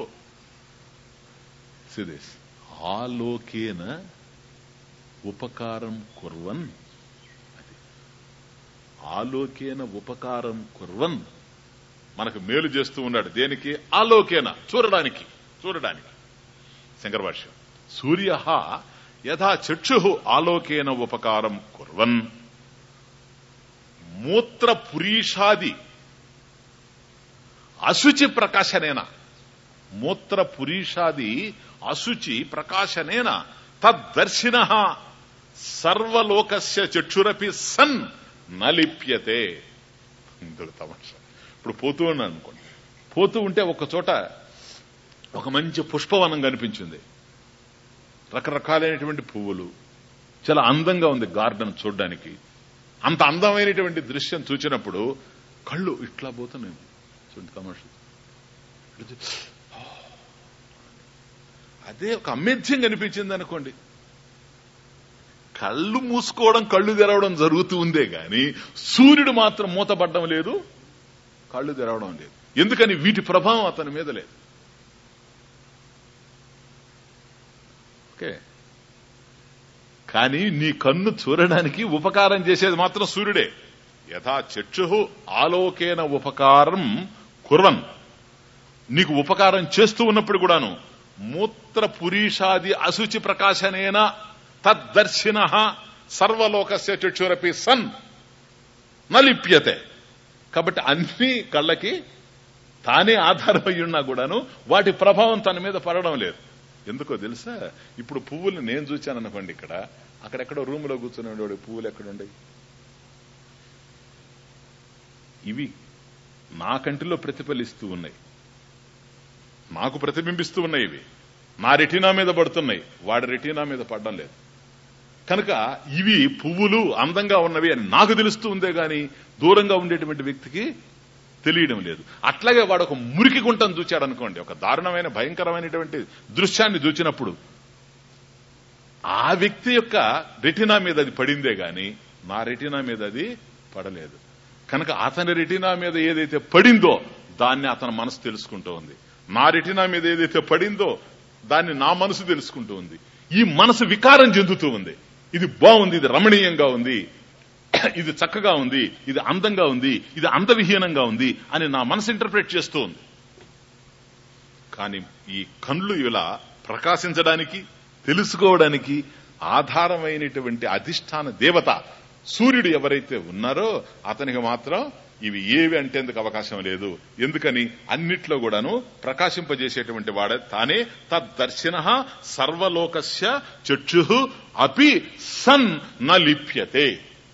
సిదేశ్ ఆలోకేన ఉపకారం కుర్వన్ అది ఆలోకేన ఉపకారం కుర్వన్ మనకు మేలు చేస్తూ ఉన్నాడు దేనికి ఆలోకేన చూడడానికి చూడడానికి శంకర భాష్యం సూర్య యథా చక్షు ఆలోకేన ఉపకారం కుర్వన్ మూత్ర పురీషాది అశుచి ప్రకాశనేన మూత్ర పురీషాది అశుచి ప్రకాశనేన తద్దర్శిన సర్వలోకస్య చక్షురపి సన్ నలిప్యతే ఇందులో తమాషా ఇప్పుడు పోతూ ఉన్నాను అనుకోండి పోతూ ఉంటే ఒక చోట ఒక మంచి పుష్పవనం కనిపించింది రకరకాలైనటువంటి పువ్వులు చాలా అందంగా ఉంది గార్డెన్ చూడడానికి అంత అందమైనటువంటి దృశ్యం చూచినప్పుడు కళ్ళు ఇట్లా పోతున్నాయి చూడండి తమాషా ఇట్లా చూ- అదే ఒక అమేధ్యం కనిపించింది అనుకోండి కళ్ళు మూసుకోవడం కళ్ళు తెరవడం జరుగుతూ ఉందే గాని సూర్యుడు మాత్రం మూతపడడం లేదు కళ్ళు తెరవడం లేదు ఎందుకని వీటి ప్రభావం అతని మీద లేదు ఓకే కానీ నీ కన్ను చూడడానికి ఉపకారం చేసేది మాత్రం సూర్యుడే యథా చక్షు ఆలోకేన ఉపకారం కుర్వన్ నీకు ఉపకారం చేస్తూ ఉన్నప్పుడు కూడాను మూత్ర పురీషాది అశుచి ప్రకాశనేన తద్దర్శిన సర్వలోకస్య చక్షురపి సన్ నలిప్యతే కాబట్టి అన్ని కళ్ళకి తానే ఆధారమై ఉన్నా కూడాను వాటి ప్రభావం తన మీద పడడం లేదు ఎందుకో తెలుసా ఇప్పుడు పువ్వులు నేను చూచాను అనుకోండి ఇక్కడ అక్కడెక్కడో రూమ్ లో కూర్చుని ఉండేవాడు పువ్వులు ఎక్కడుండయి ఇవి నా కంటిలో ప్రతిఫలిస్తూ ఉన్నాయి నాకు ప్రతిబింబిస్తూ ఉన్నాయి ఇవి నా రెటీనా మీద పడుతున్నాయి వాడి రెటీనా మీద పడడం లేదు కనుక ఇవి పువ్వులు అందంగా ఉన్నవి అని నాకు తెలుస్తూ ఉందే గాని దూరంగా ఉండేటువంటి వ్యక్తికి తెలియడం లేదు అట్లాగే వాడు ఒక మురికి గుంటను చూచాడు అనుకోండి ఒక దారుణమైన భయంకరమైనటువంటి దృశ్యాన్ని చూచినప్పుడు ఆ వ్యక్తి యొక్క రెటీనా మీద అది పడిందే గాని నా రెటీనా మీద అది పడలేదు కనుక అతని రెటీనా మీద ఏదైతే పడిందో దాన్ని అతని మనసు తెలుసుకుంటూ ఉంది నా రెటీనా మీద ఏదైతే పడిందో దాన్ని నా మనసు తెలుసుకుంటూ ఉంది ఈ మనసు వికారం చెందుతూ ఉంది ఇది బాగుంది ఇది రమణీయంగా ఉంది ఇది చక్కగా ఉంది ఇది అందంగా ఉంది ఇది అందవిహీనంగా ఉంది అని నా మనసు ఇంటర్ప్రిట్ చేస్తూ ఉంది కానీ ఈ కండ్లు ఇలా ప్రకాశించడానికి తెలుసుకోవడానికి ఆధారమైనటువంటి అధిష్టాన దేవత సూర్యుడు ఎవరైతే ఉన్నారో అతనికి మాత్రం ఇవి ఏవి అంటేందుకు అవకాశం లేదు ఎందుకని అన్నిట్లో కూడాను ప్రకాశింపజేసేటువంటి వాడే తానే తద్దర్శన సర్వలోకస్య చక్షు అపి సన్ న లిప్యతే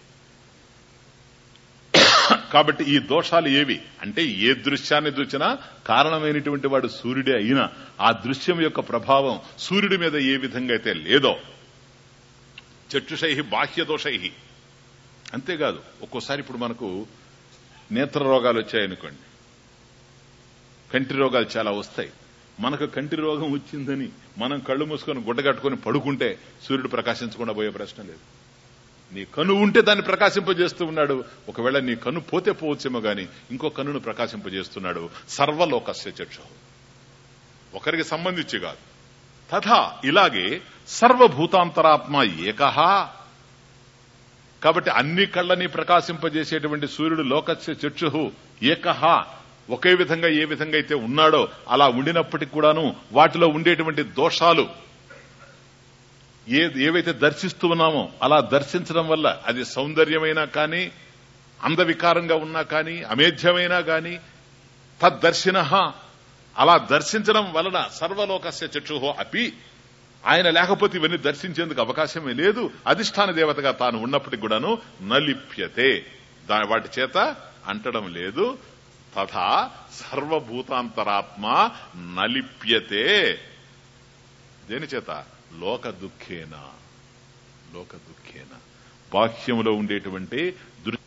కాబట్టి ఈ దోషాలు ఏవి అంటే ఏ దృశ్యాన్ని చూసినా కారణమైనటువంటి వాడు సూర్యుడే అయినా ఆ దృశ్యం యొక్క ప్రభావం సూర్యుడి మీద ఏ విధంగా అయితే లేదో చక్షుషై బాహ్య దోషై అంతేకాదు ఒక్కోసారి ఇప్పుడు మనకు నేత్ర రోగాలు వచ్చాయనుకోండి కంటి రోగాలు చాలా వస్తాయి మనకు కంటి రోగం వచ్చిందని మనం కళ్ళు మూసుకొని గుడ్డ కట్టుకొని పడుకుంటే సూర్యుడు ప్రకాశించకుండా పోయే ప్రశ్న లేదు నీ కన్ను ఉంటే దాన్ని ప్రకాశింపజేస్తూ ఉన్నాడు ఒకవేళ నీ కన్ను పోతే పోవచ్చేమో గాని ఇంకో కన్నును ప్రకాశింపజేస్తున్నాడు సర్వలోకస్య చక్షు ఒకరికి సంబంధించి కాదు తథా ఇలాగే సర్వభూతాంతరాత్మ ఏకహ కాబట్టి అన్ని కళ్ళని ప్రకాశింపజేసేటువంటి సూర్యుడు లోకస్య చక్షు ఏకహ ఒకే విధంగా ఏ విధంగా అయితే ఉన్నాడో అలా ఉండినప్పటికి కూడాను వాటిలో ఉండేటువంటి దోషాలు ఏ ఏవైతే దర్శిస్తూ ఉన్నామో అలా దర్శించడం వల్ల అది సౌందర్యమైనా కానీ అందవికారంగా ఉన్నా కానీ అమేధ్యమైనా కానీ తద్దర్శిన అలా దర్శించడం వలన సర్వలోకస్య చక్షు అపి ఆయన లేకపోతే ఇవన్నీ దర్శించేందుకు అవకాశమే లేదు అధిష్టాన దేవతగా తాను ఉన్నప్పటికి కూడాను నలిప్యతే దా వాటి చేత అంటడం లేదు తథా సర్వభూతాంతరాత్మ నలిప్యతే దేని చేత లోక దుఃఖేన లోక దుఃఖేన బాహ్యములో ఉండేటువంటి దృ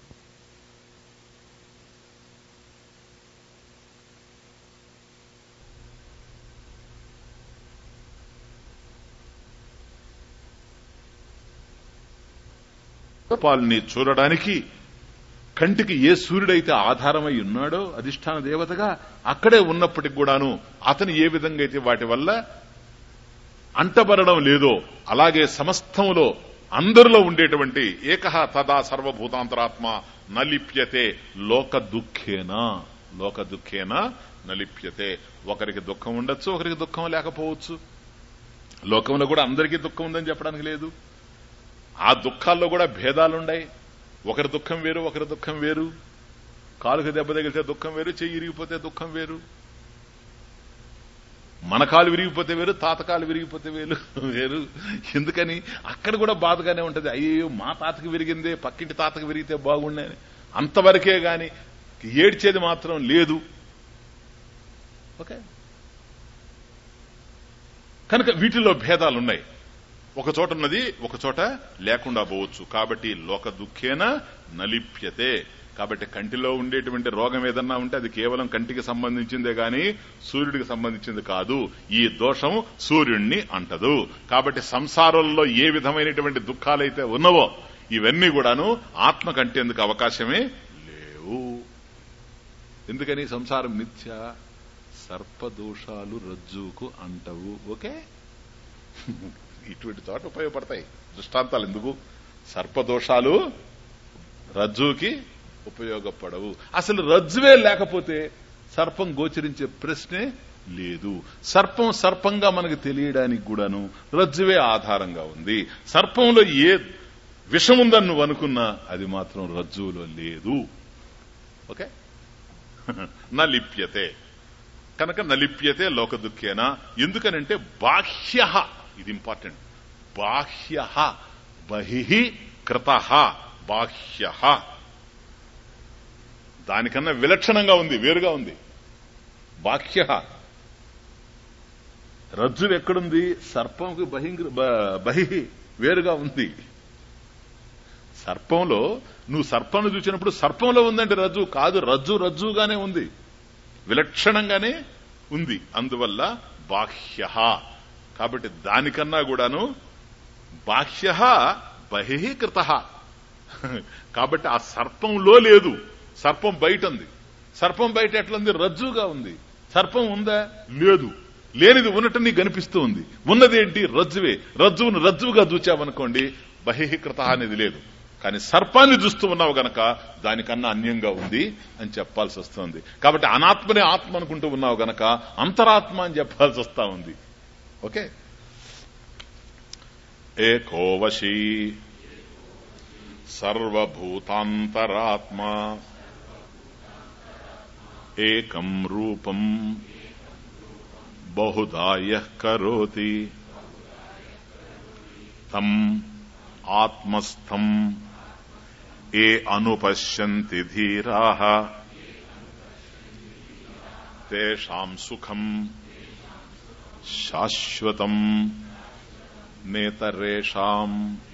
రూపాల్ని చూడడానికి కంటికి ఏ సూర్యుడైతే ఆధారమై ఉన్నాడో అధిష్టాన దేవతగా అక్కడే ఉన్నప్పటికి కూడాను అతను ఏ విధంగా అయితే వాటి వల్ల అంటబరడం లేదో అలాగే సమస్తములో అందరిలో ఉండేటువంటి ఏకహ తదా సర్వభూతాంతరాత్మ నలిప్యతే లోక దుఃఖేనా లోక దుఃఖేనా నలిప్యతే ఒకరికి దుఃఖం ఉండొచ్చు ఒకరికి దుఃఖం లేకపోవచ్చు లోకంలో కూడా అందరికీ దుఃఖం ఉందని చెప్పడానికి లేదు ఆ దుఃఖాల్లో కూడా భేదాలున్నాయి ఒకరి దుఃఖం వేరు ఒకరి దుఃఖం వేరు కాలుకి దెబ్బ తగిలితే దుఃఖం వేరు చెయ్యి ఇరిగిపోతే దుఃఖం వేరు మన కాలు విరిగిపోతే వేరు తాత కాలు విరిగిపోతే వేరు వేరు ఎందుకని అక్కడ కూడా బాధగానే ఉంటది అయ్యో మా తాతకి విరిగిందే పక్కింటి తాతకి విరిగితే బాగుండే అని. అంతవరకే గాని ఏడ్చేది మాత్రం లేదు ఓకే కనుక వీటిలో భేదాలున్నాయి ఒక చోట ఉన్నది ఒక చోట లేకుండా పోవచ్చు కాబట్టి లోక దుఃఖేన నలిప్యతే కాబట్టి కంటిలో ఉండేటువంటి రోగం ఏదన్నా ఉంటే అది కేవలం కంటికి సంబంధించిందే గాని సూర్యుడికి సంబంధించింది కాదు ఈ దోషం సూర్యుణ్ణి అంటదు కాబట్టి సంసారంలో ఏ విధమైనటువంటి దుఃఖాలైతే ఉన్నవో ఇవన్నీ కూడాను ఆత్మ కంటేందుకు అవకాశమే లేవు ఎందుకని సంసారం మిథ్య సర్పదోషాలు రజ్జుకు అంటవు ఓకే ఇటువంటి చోట ఉపయోగపడతాయి దృష్టాంతాలు ఎందుకు సర్పదోషాలు రజ్జుకి ఉపయోగపడవు అసలు రజ్జువే లేకపోతే సర్పం గోచరించే ప్రశ్నే లేదు సర్పం సర్పంగా మనకు తెలియడానికి కూడాను రజ్జువే ఆధారంగా ఉంది సర్పంలో ఏ విషం ఉందని నువ్వు అనుకున్నా అది మాత్రం రజ్జువులో లేదు ఓకే నలిప్యతే కనుక నలిప్యతే లోక దుఃఖేనా ఎందుకనంటే బాహ్య ఇది ఇంపార్టెంట్ బాహ్య బహి కృత బాహ్య దానికన్నా విలక్షణంగా ఉంది వేరుగా ఉంది బాహ్య రజ్జు ఎక్కడుంది సర్పంకి బహింగ్ర బ- బహి వేరుగా ఉంది సర్పంలో నువ్వు సర్పాన్ని చూసినప్పుడు సర్పంలో ఉందంటే రజ్జు కాదు రజ్జు రజ్జుగానే ఉంది విలక్షణంగానే ఉంది అందువల్ల బాహ్య కాబట్టి దానికన్నా కూడాను బాహ్య బహి కృత కాబట్టి ఆ సర్పంలో లేదు సర్పం బయట ఉంది సర్పం బయట ఎట్లుంది రజ్జుగా ఉంది సర్పం ఉందా లేదు లేనిది ఉన్నట్టు నీకు కనిపిస్తూ ఉంది ఉన్నదేంటి రజ్జువే రజ్జువును రజ్జువుగా చూచావనుకోండి బహికృత అనేది లేదు కానీ సర్పాన్ని చూస్తూ ఉన్నావు గనక దానికన్నా అన్యంగా ఉంది అని చెప్పాల్సి వస్తుంది కాబట్టి అనాత్మనే ఆత్మ అనుకుంటూ ఉన్నావు గనక అంతరాత్మ అని చెప్పాల్సి వస్తా ఉంది ఓకే ఏకోవశీ సర్వభూతాంతరాత్మ ఏకం రూపం బహుదాయ కరోతి తం ఆత్మస్థం ఏ అనుపశ్యంతి ధీరా తేషాం సుఖం శాశ్వతం నేతరేషాం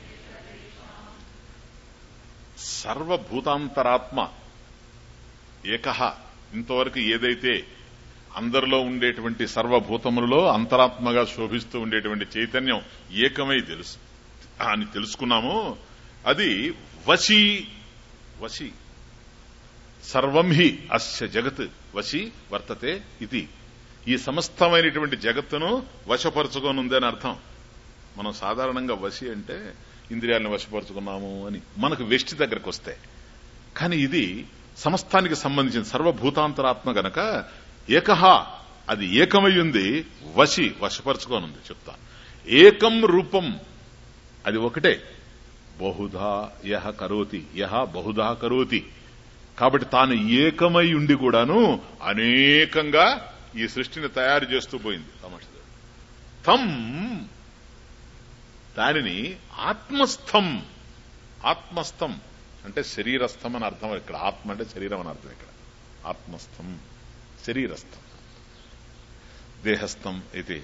సర్వభూతాంతరాత్మ ఏక ఇంతవరకు ఏదైతే అందరిలో ఉండేటువంటి సర్వభూతములలో అంతరాత్మగా శోభిస్తూ ఉండేటువంటి చైతన్యం ఏకమై తెలుసు అని తెలుసుకున్నాము అది వశీ వశి సర్వం హి అస్య జగత్ వశి వర్తతే ఇది ఈ సమస్తమైనటువంటి జగత్తును వశపరచుకోనుందని అర్థం మనం సాధారణంగా వశి అంటే ఇంద్రియాలను వశపరుచుకున్నాము అని మనకు వెష్టి దగ్గరకు వస్తే కానీ ఇది సమస్తానికి సంబంధించిన సర్వభూతాంతరాత్మ గనక ఏకహ అది ఏకమై ఉంది వశి వశపరచుకోనుంది చెప్తా ఏకం రూపం అది ఒకటే బహుధా యహ కరోతి యహ బహుధా కరోతి కాబట్టి తాను ఏకమై ఉండి కూడాను అనేకంగా ఈ సృష్టిని తయారు చేస్తూ పోయింది తమస్సు తం దానిని ఆత్మస్థం ఆత్మస్థం అంటే శరీరస్థం అని అర్థం ఇక్కడ ఆత్మ అంటే శరీరం అని అర్థం ఇక్కడ ఆత్మస్థం శరీరస్థం దేహస్థం ఇది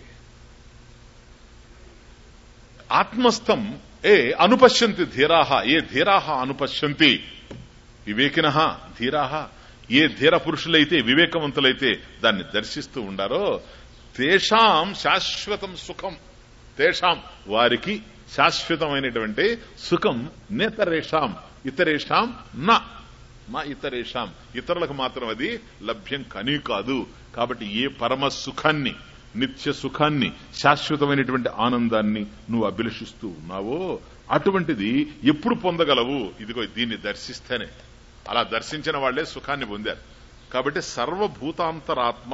ఆత్మస్థం ఏ అనుపశ్యంతి ధీరాహ ఏ ధీరాహ అనుపశ్యంతి వివేకిన ధీరాహ ఏ ధీర పురుషులైతే వివేకవంతులైతే దాన్ని దర్శిస్తూ ఉండారో తేషాం శాశ్వతం సుఖం తేషాం వారికి శాశ్వతమైనటువంటి సుఖం నేతరేషాం ఇతరేషాం నా మా ఇతరేషాం ఇతరులకు మాత్రం అది లభ్యం కనీ కాదు కాబట్టి ఏ పరమ సుఖాన్ని నిత్య సుఖాన్ని శాశ్వతమైనటువంటి ఆనందాన్ని నువ్వు అభిలషిస్తూ ఉన్నావో అటువంటిది ఎప్పుడు పొందగలవు ఇదిగో దీన్ని దర్శిస్తేనే అలా దర్శించిన వాళ్లే సుఖాన్ని పొందారు కాబట్టి సర్వభూతాంతరాత్మ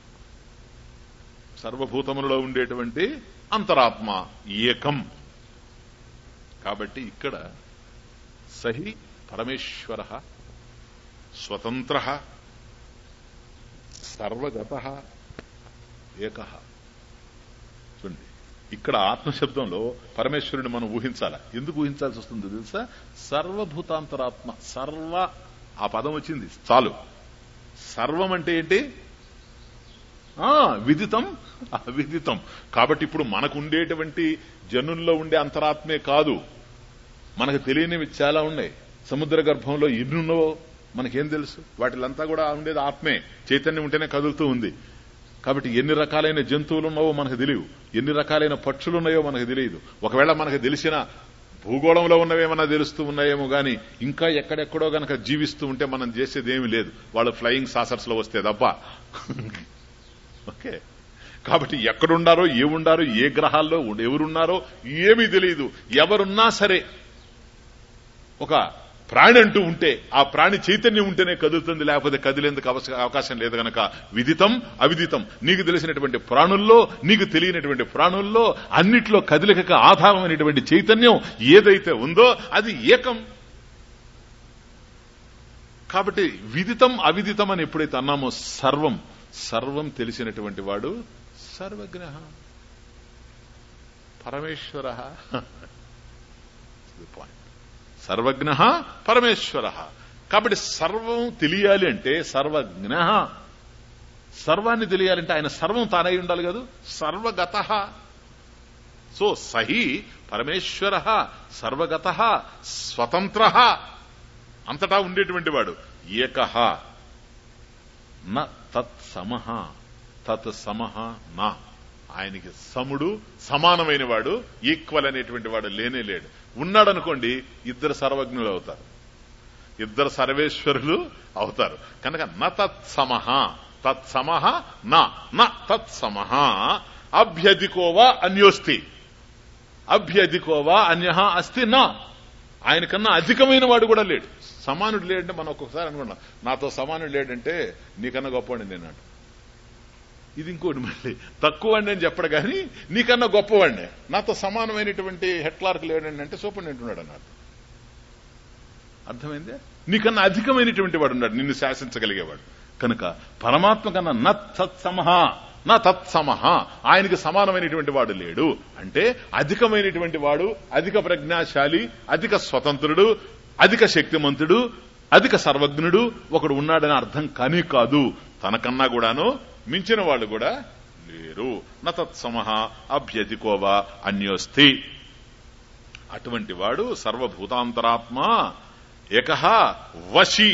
సర్వభూతములలో ఉండేటువంటి అంతరాత్మ ఏకం కాబట్టి ఇక్కడ సహి పరమేశ్వర స్వతంత్ర సర్వగత ఏక చూడండి ఇక్కడ ఆత్మశబ్దంలో పరమేశ్వరుని మనం ఊహించాలా ఎందుకు ఊహించాల్సి వస్తుంది తెలుసా సర్వభూతాంతరాత్మ సర్వ ఆ పదం వచ్చింది చాలు సర్వం అంటే ఏంటి ఆ విదితం అవిదితం కాబట్టి ఇప్పుడు మనకు ఉండేటువంటి జనుల్లో ఉండే అంతరాత్మే కాదు మనకు తెలియనివి చాలా ఉన్నాయి సముద్ర గర్భంలో ఎన్ని ఉన్నావో మనకేం తెలుసు వాటిలంతా కూడా ఉండేది ఆత్మే చైతన్యం ఉంటేనే కదులుతూ ఉంది కాబట్టి ఎన్ని రకాలైన జంతువులు ఉన్నావో మనకు తెలియవు ఎన్ని రకాలైన పక్షులు ఉన్నాయో మనకు తెలియదు ఒకవేళ మనకు తెలిసిన భూగోళంలో ఉన్నవేమన్నా తెలుస్తూ ఉన్నాయేమో గాని ఇంకా ఎక్కడెక్కడో గనక జీవిస్తూ ఉంటే మనం చేసేది ఏమీ లేదు వాళ్ళు ఫ్లయింగ్ సాసర్స్ లో వస్తే తప్ప ఓకే కాబట్టి ఎక్కడున్నారో ఏముండారో ఏ గ్రహాల్లో ఎవరున్నారో ఏమీ తెలియదు ఎవరున్నా సరే ఒక ప్రాణి అంటూ ఉంటే ఆ ప్రాణి చైతన్యం ఉంటేనే కదులుతుంది లేకపోతే కదిలేందుకు అవకాశం లేదు గనక విదితం అవిదితం నీకు తెలిసినటువంటి ప్రాణుల్లో నీకు తెలియనటువంటి ప్రాణుల్లో అన్నిట్లో కదలికకు ఆధారమైనటువంటి చైతన్యం ఏదైతే ఉందో అది ఏకం కాబట్టి విదితం అవిదితం అని ఎప్పుడైతే అన్నామో సర్వం సర్వం తెలిసినటువంటి వాడు సర్వజ్ఞ పరమేశ్వర పాయింట్ సర్వజ్ఞ పరమేశ్వర కాబట్టి సర్వం తెలియాలి అంటే సర్వజ్ఞ సర్వాన్ని తెలియాలంటే ఆయన సర్వం తానై ఉండాలి కదా సర్వగత సో సహి పరమేశ్వర సర్వగత స్వతంత్ర అంతటా ఉండేటువంటి వాడు ఏక న తత్ సమహ తత్ సమహ నా ఆయనకి సముడు సమానమైన వాడు ఈక్వల్ అనేటువంటి వాడు లేనే లేడు ఉన్నాడనుకోండి ఇద్దరు సర్వజ్ఞులు అవుతారు ఇద్దరు సర్వేశ్వరులు అవుతారు కనుక న తత్సమహ తత్సమహ నా న తత్సమహ అభ్యధికోవా అన్యోస్తి అభ్యధికోవా అన్య అస్తి నా ఆయన కన్నా అధికమైన వాడు కూడా లేడు సమానుడు లేడంటే మనం ఒక్కొక్కసారి అనుకున్నాం నాతో సమానుడు లేడంటే నీకన్నా గొప్పవాడిని నేను ఇది ఇంకోటి మళ్ళీ తక్కువ అని చెప్పడు కానీ నీకన్నా గొప్పవాడిని నాతో సమానమైనటువంటి హెడ్ క్లార్క్ లేడండి అంటే సూపరింటెండెంట్ ఉన్నాడు అన్నాడు అర్థమైందే నీకన్నా అధికమైనటువంటి వాడు ఉన్నాడు నిన్ను శాసించగలిగేవాడు కనుక పరమాత్మ కన్నా న తత్సమహ నా తత్సమహ ఆయనకి సమానమైనటువంటి వాడు లేడు అంటే అధికమైనటువంటి వాడు అధిక ప్రజ్ఞాశాలి అధిక స్వతంత్రుడు అధిక శక్తిమంతుడు అధిక సర్వజ్ఞుడు ఒకడు ఉన్నాడని అర్థం కానీ కాదు తనకన్నా కూడాను మించిన వాళ్ళు కూడా లేరు నతత్సమహ అభ్యధికోవా అన్యోస్తి అటువంటి వాడు సర్వభూతాంతరాత్మ ఏక వశి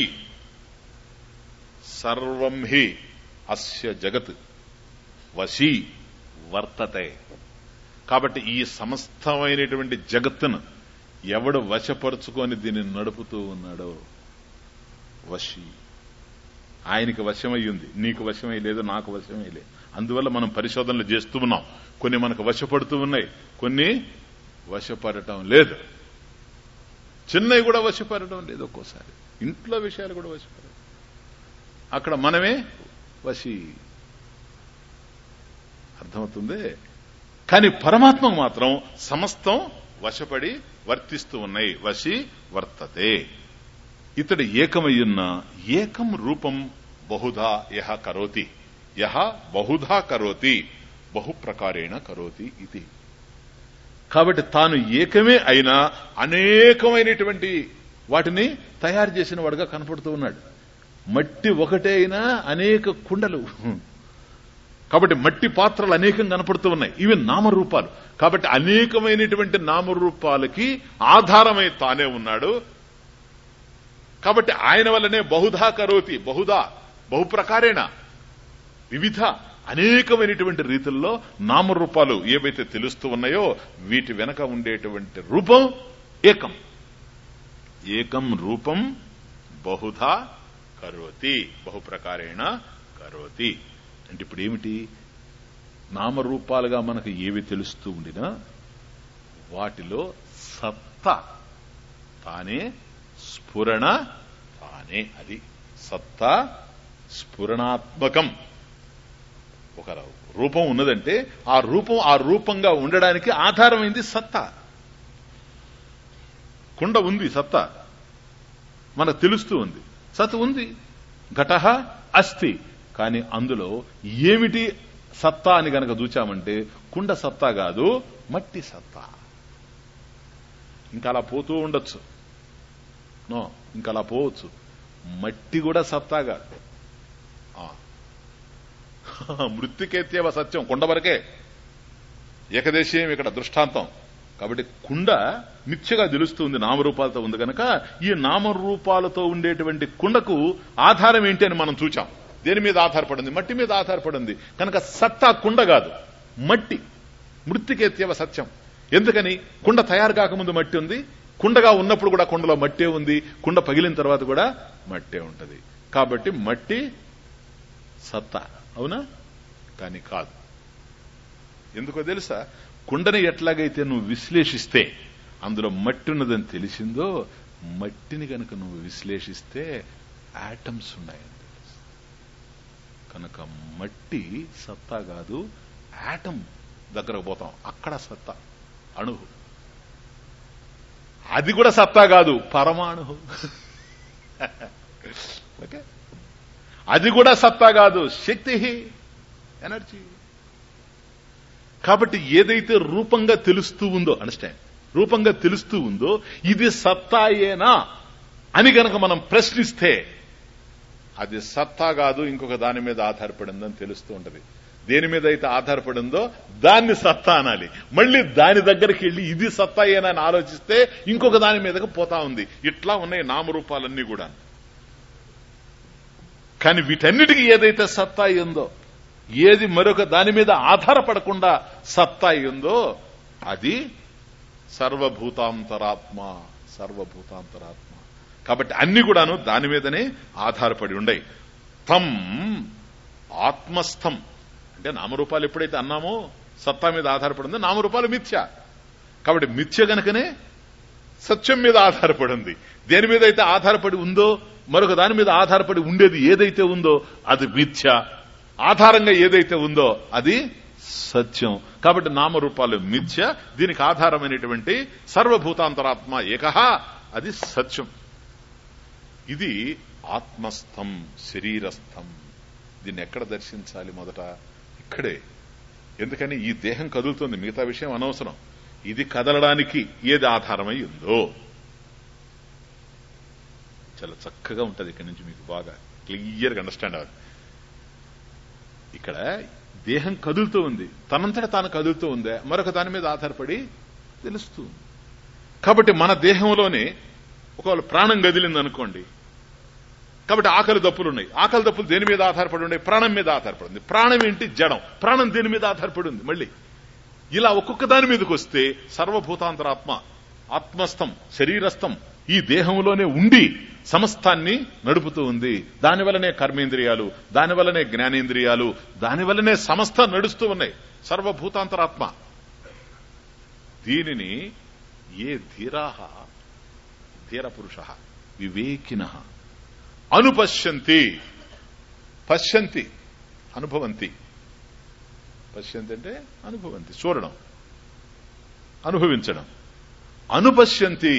సర్వం హి అస్య జగత్ వశీ వర్తతే కాబట్టి ఈ సమస్తమైనటువంటి జగత్తును ఎవడు వశపరుచుకొని దీన్ని నడుపుతూ ఉన్నాడో వశీ ఆయనకి వశమై ఉంది నీకు వశమై లేదు నాకు వశమై లేదు అందువల్ల మనం పరిశోధనలు చేస్తూ ఉన్నాం కొన్ని మనకు వశపడుతూ ఉన్నాయి కొన్ని వశపడటం లేదు చిన్నవి కూడా వశపడటం లేదు ఒక్కోసారి ఇంట్లో విషయాలు కూడా వశపడటం అక్కడ మనమే వశీ అర్థమవుతుంది కానీ పరమాత్మకు మాత్రం సమస్తం వశపడి వర్తిస్తూ ఉన్నాయి వశి వర్తతే ఇతడు ఏకమయ్యున్న ఏకం రూపం బహుధా యహ కరోతి యహ బహుధా కరోతి బహుప్రకారేణ కరోతి ఇది కాబట్టి తాను ఏకమే అయినా అనేకమైనటువంటి వాటిని తయారు చేసిన వాడుగా కనపడుతూ ఉన్నాడు మట్టి ఒకటే అయినా అనేక కుండలు కాబట్టి మట్టి పాత్రలు అనేకం కనపడుతూ ఉన్నాయి ఇవి నామరూపాలు కాబట్టి అనేకమైనటువంటి నామరూపాలకి ఆధారమై తానే ఉన్నాడు కాబట్టి ఆయన వల్లనే బహుధా కరోతి బహుదా బహుప్రకారేణ వివిధ అనేకమైనటువంటి రీతుల్లో నామరూపాలు ఏవైతే తెలుస్తూ ఉన్నాయో వీటి వెనక ఉండేటువంటి రూపం ఏకం ఏకం రూపం బహుధా కరోతి బహుప్రకారేణ కరోతి అంటే ఇప్పుడు ఏమిటి నామరూపాలుగా మనకు ఏవి తెలుస్తూ ఉండినా వాటిలో సత్తా తానే స్ఫురణ తానే అది సత్తా స్ఫురణాత్మకం ఒక రూపం ఉన్నదంటే ఆ రూపం ఆ రూపంగా ఉండడానికి ఆధారమైంది సత్తా కుండ ఉంది సత్తా మనకు తెలుస్తూ ఉంది సత్ ఉంది ఘట అస్థి కానీ అందులో ఏమిటి సత్తా అని గనక చూచామంటే కుండ సత్తా కాదు మట్టి సత్తా ఇంకా అలా పోతూ ఉండొచ్చు నో ఇంకా అలా పోవచ్చు మట్టి కూడా సత్తా కాదు మృత్యుకేత్యవ సత్యం కుండ వరకే ఏకదేశీయం ఇక్కడ దృష్టాంతం కాబట్టి కుండ మిథ్యగా తెలుస్తుంది నామరూపాలతో ఉంది కనుక ఈ నామరూపాలతో ఉండేటువంటి కుండకు ఆధారం ఏంటి అని మనం చూచాం దేని మీద ఆధారపడింది మట్టి మీద ఆధారపడింది కనుక సత్తా కుండ కాదు మట్టి మృతికేత్యవ సత్యం ఎందుకని కుండ తయారు కాకముందు మట్టి ఉంది కుండగా ఉన్నప్పుడు కూడా కుండలో మట్టే ఉంది కుండ పగిలిన తర్వాత కూడా మట్టే ఉంటది కాబట్టి మట్టి సత్తా అవునా కానీ కాదు ఎందుకో తెలుసా కుండని ఎట్లాగైతే నువ్వు విశ్లేషిస్తే అందులో మట్టి ఉన్నదని తెలిసిందో మట్టిని కనుక నువ్వు విశ్లేషిస్తే యాటమ్స్ ఉన్నాయని తెలుసు కనుక మట్టి సత్తా కాదు యాటమ్ దగ్గరకు పోతాం అక్కడ సత్తా అణువు అది కూడా సత్తా కాదు పరమాణు ఓకే అది కూడా సత్తా కాదు శక్తి ఎనర్జీ కాబట్టి ఏదైతే రూపంగా తెలుస్తూ ఉందో అండర్స్టాండ్ రూపంగా తెలుస్తూ ఉందో ఇది సత్తాయేనా అని గనక మనం ప్రశ్నిస్తే అది సత్తా కాదు ఇంకొక దాని మీద ఆధారపడిందని తెలుస్తూ ఉంటది దేని మీద అయితే ఆధారపడిందో దాన్ని సత్తా అనాలి మళ్ళీ దాని దగ్గరికి వెళ్ళి ఇది సత్తా అని ఆలోచిస్తే ఇంకొక దాని మీదకి పోతా ఉంది ఇట్లా ఉన్నాయి నామరూపాలన్నీ కూడా కానీ వీటన్నిటికీ ఏదైతే సత్తా ఉందో ఏది మరొక దాని మీద ఆధారపడకుండా సత్తా ఉందో అది సర్వభూతాంతరాత్మ సర్వభూతాంతరాత్మ కాబట్టి అన్ని కూడాను దాని మీదనే ఆధారపడి ఉండయి తం ఆత్మస్థం అంటే నామరూపాలు ఎప్పుడైతే అన్నామో సత్తా మీద ఆధారపడిందో నామరూపాలు మిథ్య కాబట్టి మిథ్య గనకనే సత్యం మీద ఆధారపడి ఉంది దేని మీద అయితే ఆధారపడి ఉందో మరొక దాని మీద ఆధారపడి ఉండేది ఏదైతే ఉందో అది మిథ్య ఆధారంగా ఏదైతే ఉందో అది సత్యం కాబట్టి నామరూపాలు మిథ్య దీనికి ఆధారమైనటువంటి సర్వభూతాంతరాత్మ ఏకహ అది సత్యం ఇది ఆత్మస్థం శరీరస్థం దీన్ని ఎక్కడ దర్శించాలి మొదట ఇక్కడే ఎందుకని ఈ దేహం కదులుతుంది మిగతా విషయం అనవసరం ఇది కదలడానికి ఏది ఆధారమై ఉందో చాలా చక్కగా ఉంటది ఇక్కడి నుంచి మీకు బాగా క్లియర్గా అండర్స్టాండ్ అవ్వాలి ఇక్కడ దేహం కదులుతూ ఉంది తనంతట తాను కదులుతూ ఉందే మరొక దాని మీద ఆధారపడి తెలుస్తూ ఉంది కాబట్టి మన దేహంలోనే ఒకవేళ ప్రాణం గదిలింది అనుకోండి కాబట్టి ఆకలి దప్పులు ఉన్నాయి ఆకలి దప్పులు దేని మీద ఆధారపడి ఉన్నాయి ప్రాణం మీద ఆధారపడి ఉంది ప్రాణం ఏంటి జడం ప్రాణం దేని మీద ఆధారపడి ఉంది మళ్ళీ ఇలా ఒక్కొక్క దాని మీదకి వస్తే సర్వభూతాంతరాత్మ ఆత్మస్థం శరీరస్థం ఈ దేహంలోనే ఉండి సమస్తాన్ని నడుపుతూ ఉంది దానివల్లనే కర్మేంద్రియాలు దానివల్లనే జ్ఞానేంద్రియాలు దానివల్లనే సమస్త నడుస్తూ ఉన్నాయి సర్వభూతాంతరాత్మ దీనిని ఏ ధీరాహ ధీర పురుష వివేకిన అనుపశ్యంతి పశ్యంతి అనుభవంతి పశ్యంతి అంటే అనుభవంతి చూడడం అనుభవించడం అనుపశ్యంతి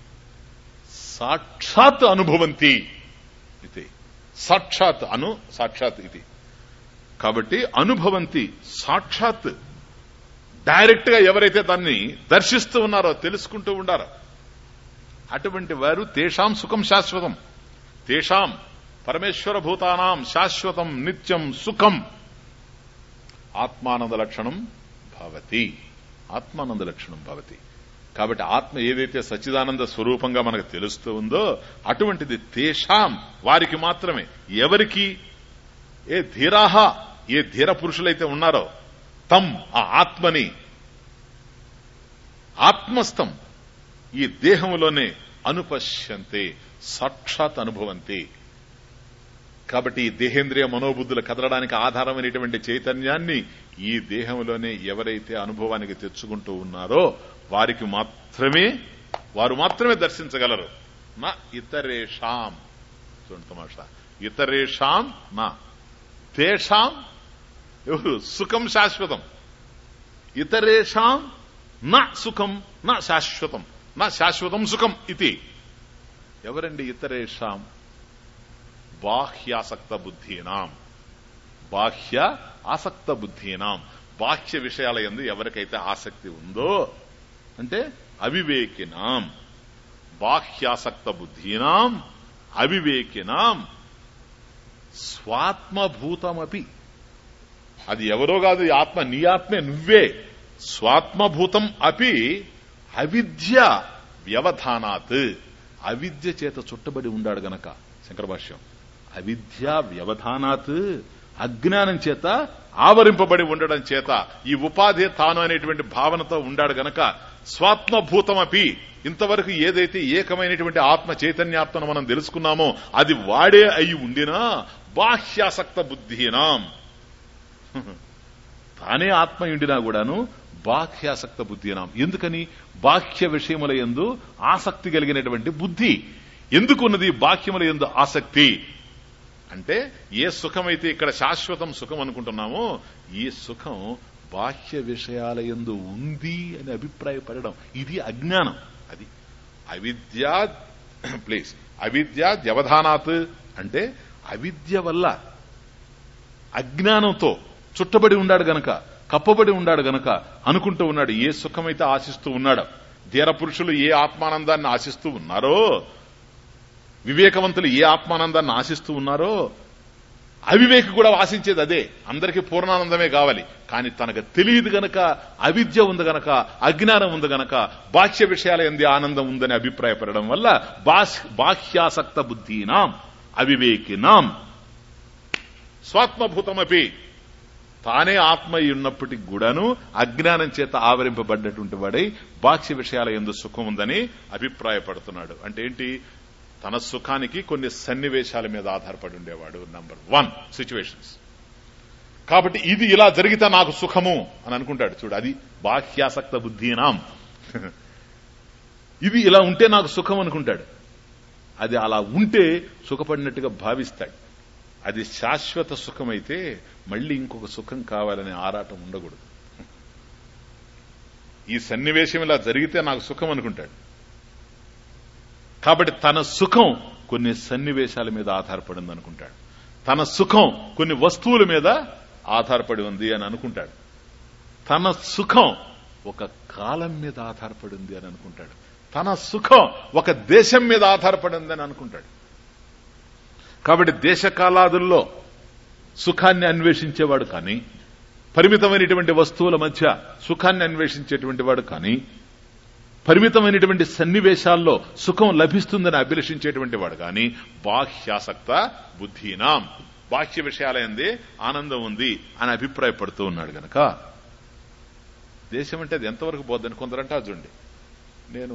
సాక్షాత్ అనుభవంతి ఇది సాక్షాత్ అను సాక్షాత్ ఇది కాబట్టి అనుభవంతి సాక్షాత్ డైరెక్ట్ గా ఎవరైతే దాన్ని దర్శిస్తూ ఉన్నారో తెలుసుకుంటూ ఉండారో అటువంటి వారు తేషాం సుఖం శాశ్వతం తేషాం పరమేశ్వర భూతానాం శాశ్వతం నిత్యం సుఖం ఆత్మానంద లక్షణం భవతి ఆత్మానంద లక్షణం భవతి కాబట్టి ఆత్మ ఏదైతే సచ్చిదానంద స్వరూపంగా మనకు తెలుస్తూ ఉందో అటువంటిది తేషాం వారికి మాత్రమే ఎవరికి ఏ ధీరాహ ఏ ధీర పురుషులైతే ఉన్నారో తం ఆ ఆత్మని ఆత్మస్థం ఈ దేహంలోనే అనుపశ్యంతే సాక్షాత్ అనుభవంతి కాబట్టి ఈ దేహేంద్రియ మనోబుద్ధుల కదలడానికి ఆధారమైనటువంటి చైతన్యాన్ని ఈ దేహంలోనే ఎవరైతే అనుభవానికి తెచ్చుకుంటూ ఉన్నారో వారికి మాత్రమే వారు మాత్రమే దర్శించగలరు నా ఇతరేషాం చూడండి తమాషా ఇతరేషాం నా తేషాం ఎవరు సుఖం శాశ్వతం ఇతరేషాం నా సుఖం నా శాశ్వతం నా శాశ్వతం సుఖం ఇది ఎవరండి ఇతరేషాం బాహ్యాసక్త బుద్ధీనాం బాహ్య ఆసక్త బుద్ధీనాం బాహ్య విషయాల ఎందు ఎవరికైతే ఆసక్తి ఉందో అంటే అవివేకినాం బాహ్యాసక్త బుద్ధీనాం అవివేకినాం స్వాత్మభూతమపి అది ఎవరో కాదు ఈ ఆత్మ నీ ఆత్మే నువ్వే స్వాత్మభూతం అపి అవిద్య వ్యవధానాత్ అవిద్య చేత చుట్టబడి ఉండాడు గనక శంకర భాష్యం అవిద్య వ్యవధానాత్ అజ్ఞానం చేత ఆవరింపబడి ఉండడం చేత ఈ ఉపాధి తాను అనేటువంటి భావనతో ఉండాడు గనక స్వాత్మభూతమపి ఇంతవరకు ఏదైతే ఏకమైనటువంటి ఆత్మ చైతన్యాత్మను మనం తెలుసుకున్నామో అది వాడే అయి ఉండినా బాహ్యాసక్త బుద్ధినాం తానే ఆత్మ ఉండినా కూడాను బాహ్యాసక్త బుద్ధినాం ఎందుకని బాహ్య విషయముల ఎందు ఆసక్తి కలిగినటువంటి బుద్ధి ఎందుకున్నది బాహ్యముల ఎందు ఆసక్తి అంటే ఏ సుఖమైతే ఇక్కడ శాశ్వతం సుఖం అనుకుంటున్నామో ఈ సుఖం బాహ్య విషయాల ఎందు ఉంది అని అభిప్రాయపడడం ఇది అజ్ఞానం అది అవిద్యా ప్లీజ్ అవిద్య వ్యవధానాత్ అంటే అవిద్య వల్ల అజ్ఞానంతో చుట్టబడి ఉన్నాడు గనక కప్పబడి ఉన్నాడు గనక అనుకుంటూ ఉన్నాడు ఏ సుఖమైతే ఆశిస్తూ ఉన్నాడు ధీర పురుషులు ఏ ఆత్మానందాన్ని ఆశిస్తూ ఉన్నారో వివేకవంతులు ఏ ఆత్మానందాన్ని ఆశిస్తూ ఉన్నారో అవివేకి కూడా ఆశించేది అదే అందరికీ పూర్ణానందమే కావాలి కానీ తనకు తెలియదు గనక అవిద్య ఉంది గనక అజ్ఞానం ఉంది గనక బాహ్య విషయాల ఎందు ఆనందం ఉందని అభిప్రాయపడడం వల్ల బాహ్యాసక్త బుద్ధీనాం అవివేకినాం స్వాత్మభూతమపి తానే ఆత్మ ఉన్నప్పటికి కూడాను అజ్ఞానం చేత ఆవరింపబడ్డటువంటి వాడై బాహ్య విషయాల ఎందు సుఖం ఉందని అభిప్రాయపడుతున్నాడు అంటే ఏంటి తన సుఖానికి కొన్ని సన్నివేశాల మీద ఆధారపడి ఉండేవాడు నంబర్ వన్ సిచ్యువేషన్స్ కాబట్టి ఇది ఇలా జరిగితే నాకు సుఖము అని అనుకుంటాడు చూడు అది బాహ్యాసక్త బుద్ధినాం ఇది ఇలా ఉంటే నాకు సుఖం అనుకుంటాడు అది అలా ఉంటే సుఖపడినట్టుగా భావిస్తాడు అది శాశ్వత సుఖమైతే మళ్ళీ ఇంకొక సుఖం కావాలనే ఆరాటం ఉండకూడదు ఈ సన్నివేశం ఇలా జరిగితే నాకు సుఖం అనుకుంటాడు కాబట్టి తన సుఖం కొన్ని సన్నివేశాల మీద ఆధారపడింది అనుకుంటాడు తన సుఖం కొన్ని వస్తువుల మీద ఆధారపడి ఉంది అని అనుకుంటాడు తన సుఖం ఒక కాలం మీద ఆధారపడి ఉంది అని అనుకుంటాడు తన సుఖం ఒక దేశం మీద ఆధారపడి ఉంది అని అనుకుంటాడు కాబట్టి దేశకాలాదుల్లో సుఖాన్ని అన్వేషించేవాడు కానీ పరిమితమైనటువంటి వస్తువుల మధ్య సుఖాన్ని అన్వేషించేటువంటి వాడు కానీ పరిమితమైనటువంటి సన్నివేశాల్లో సుఖం లభిస్తుందని అభిలషించేటువంటి వాడు కానీ బాహ్యాసక్త బుద్ధీనాం బాహ్య విషయాలైంది ఆనందం ఉంది అని అభిప్రాయపడుతూ ఉన్నాడు గనక దేశం అంటే అది ఎంతవరకు పోద్దని కొందరంటే చూడండి నేను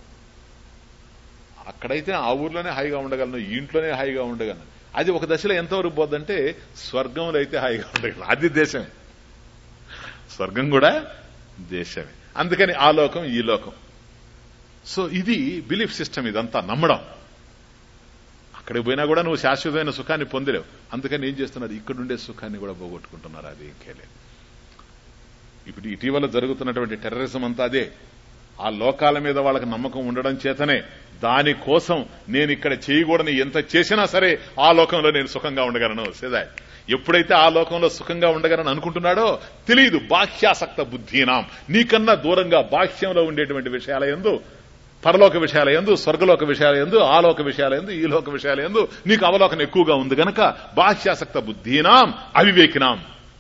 అక్కడైతే ఆ ఊర్లోనే హాయిగా ఉండగలను ఈ ఇంట్లోనే హాయిగా ఉండగలను అది ఒక దశలో ఎంతవరకు పోద్దంటే స్వర్గంలో అయితే హాయిగా ఉండగలను అది దేశమే స్వర్గం కూడా దేశమే అందుకని ఆ లోకం ఈ లోకం సో ఇది బిలీఫ్ సిస్టమ్ ఇదంతా నమ్మడం అక్కడికి పోయినా కూడా నువ్వు శాశ్వతమైన సుఖాన్ని పొందలేవు అందుకని ఏం చేస్తున్నారు ఇక్కడుండే సుఖాన్ని కూడా పోగొట్టుకుంటున్నారు అది ఇంకేలే ఇప్పుడు ఇటీవల జరుగుతున్నటువంటి టెర్రరిజం అంతా అదే ఆ లోకాల మీద వాళ్ళకి నమ్మకం ఉండడం చేతనే దానికోసం నేను ఇక్కడ చేయకూడని ఎంత చేసినా సరే ఆ లోకంలో నేను సుఖంగా ఉండగలను సేదాయ్ ఎప్పుడైతే ఆ లోకంలో సుఖంగా ఉండగలను అనుకుంటున్నాడో తెలియదు బాహ్యాసక్త బుద్ధీనాం నీకన్నా దూరంగా బాహ్యంలో ఉండేటువంటి విషయాల ఎందు పరలోక విషయాల ఎందు స్వర్గలోక విషయాల ఎందు ఆలోక విషయాల ఎందు ఈ లోక విషయాల ఎందు నీకు అవలోకనం ఎక్కువగా ఉంది గనక బాహ్యాసక్త బుద్ధీనాం అవివేకినాం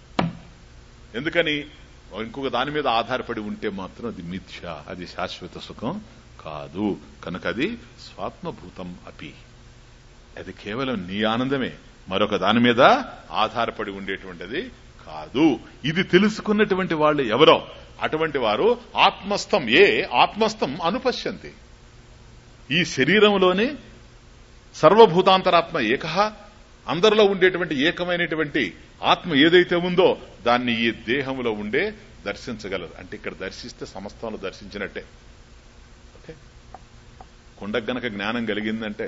ఎందుకని ఇంకొక దాని మీద ఆధారపడి ఉంటే మాత్రం అది మిథ్య అది శాశ్వత సుఖం కాదు కనుక అది స్వాత్మభూతం అపి అది కేవలం నీ ఆనందమే మరొక దాని మీద ఆధారపడి ఉండేటువంటిది కాదు ఇది తెలుసుకున్నటువంటి వాళ్ళు ఎవరో అటువంటి వారు ఆత్మస్థం ఏ ఆత్మస్థం అనుపశ్యంతి ఈ శరీరంలోనే సర్వభూతాంతరాత్మ ఏక అందరిలో ఉండేటువంటి ఏకమైనటువంటి ఆత్మ ఏదైతే ఉందో దాన్ని ఈ దేహంలో ఉండే దర్శించగలరు అంటే ఇక్కడ దర్శిస్తే సమస్తంలో దర్శించినట్టే ఓకే కుండకు గనక జ్ఞానం కలిగిందంటే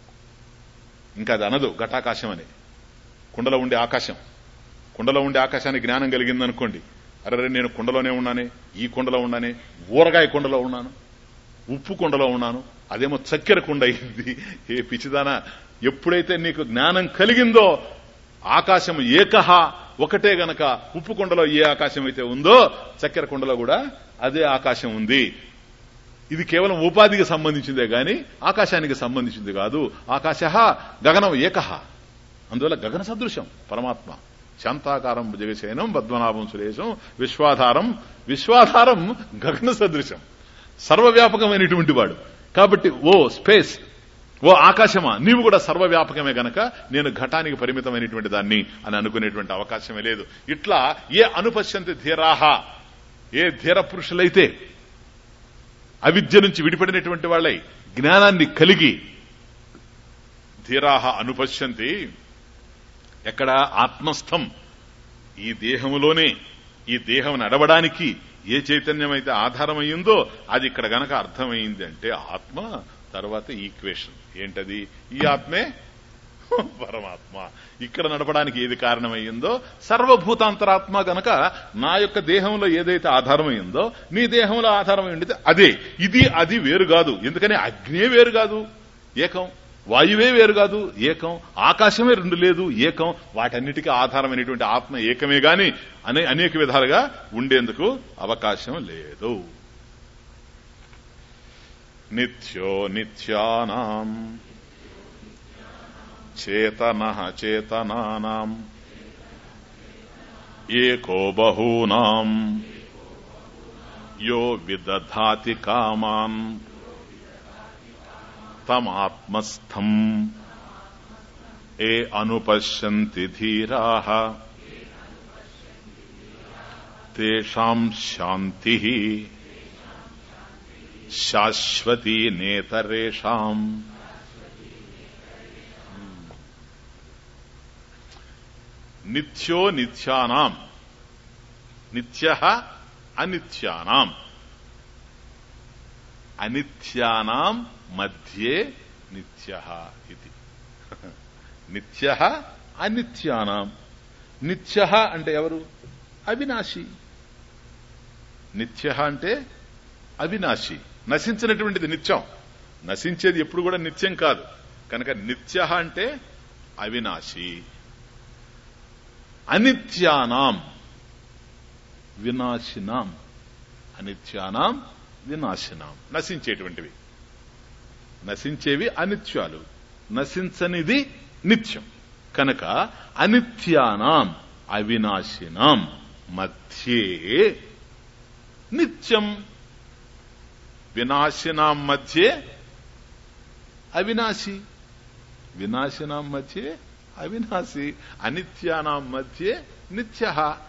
ఇంకా అది అనదు ఘటాకాశం అని కుండలో ఉండే ఆకాశం కుండలో ఉండే ఆకాశానికి జ్ఞానం కలిగిందనుకోండి అరే నేను కుండలోనే ఉన్నానే ఈ కుండలో ఉన్నానే ఊరగాయ కుండలో ఉన్నాను ఉప్పు కుండలో ఉన్నాను అదేమో చక్కెర కుండ అయింది ఏ పిచ్చిదానా ఎప్పుడైతే నీకు జ్ఞానం కలిగిందో ఆకాశం ఏకహ ఒకటే గనక ఉప్పు కుండలో ఏ ఆకాశం అయితే ఉందో చక్కెర కుండలో కూడా అదే ఆకాశం ఉంది ఇది కేవలం ఉపాధికి సంబంధించిందే గాని ఆకాశానికి సంబంధించింది కాదు ఆకాశ గగనం ఏకహ అందువల్ల గగన సదృశం పరమాత్మ శాంతాకారం జగశయనం పద్మనాభం సురేశం విశ్వాధారం విశ్వాధారం గగన సదృశం సర్వవ్యాపకమైనటువంటి వాడు కాబట్టి ఓ స్పేస్ ఓ ఆకాశమా నీవు కూడా సర్వవ్యాపకమే గనక నేను ఘటానికి పరిమితమైనటువంటి దాన్ని అని అనుకునేటువంటి అవకాశమే లేదు ఇట్లా ఏ అనుపశ్యంతి ధీరాహ ఏ ధీర పురుషులైతే అవిద్య నుంచి విడిపడినటువంటి వాళ్ళై జ్ఞానాన్ని కలిగి ధీరాహ అనుపశ్యంతి ఎక్కడ ఆత్మస్థం ఈ దేహములోనే ఈ దేహం నడవడానికి ఏ చైతన్యం అయితే ఆధారమయ్యిందో అది ఇక్కడ గనక అర్థమైంది అంటే ఆత్మ తర్వాత ఈక్వేషన్ ఏంటది ఈ ఆత్మే పరమాత్మ ఇక్కడ నడపడానికి ఏది కారణమయ్యిందో సర్వభూతాంతరాత్మ గనక నా యొక్క దేహంలో ఏదైతే ఆధారమైందో నీ దేహంలో ఆధారమైంది అదే ఇది అది వేరు కాదు ఎందుకని అగ్నే వేరు కాదు ఏకం వాయువే వేరు కాదు ఏకం ఆకాశమే రెండు లేదు ఏకం వాటన్నిటికీ ఆధారమైనటువంటి ఆత్మ ఏకమే గాని అనే అనేక విధాలుగా ఉండేందుకు అవకాశం లేదు నిత్యో నిత్యానాం చేతన చేతనానాం ఏకో బహూనాం యో విదధాతి కామాన్ తమాత్మస్థం ఏ అనుపశ్యంతి ధీరా తేషాం శాంతి శాశ్వతీ నేతరేషాం నిత్యో నిత్యానాం నిత్య అనిత్యానాం అనిత్యానాం మధ్యే నిత్య ఇది నిత్య అనిత్యానాం నిత్య అంటే ఎవరు అవినాశి నిత్య అంటే అవినాశి నశించినటువంటిది నిత్యం నశించేది ఎప్పుడు కూడా నిత్యం కాదు కనుక నిత్య అంటే అవినాశి అనిత్యానాం వినాశినాం అనిత్యానాం వినాశినాం నశించేటువంటివి నశించేవి అనిత్యాలు నశించనిది నిత్యం కనుక అనిత్యానాం అవినాశినాం మధ్యే నిత్యం వినాశినాం మధ్యే అవినాశి వినాశినాం మధ్యే అవినాశి అనిత్యానాం మధ్యే నిత్య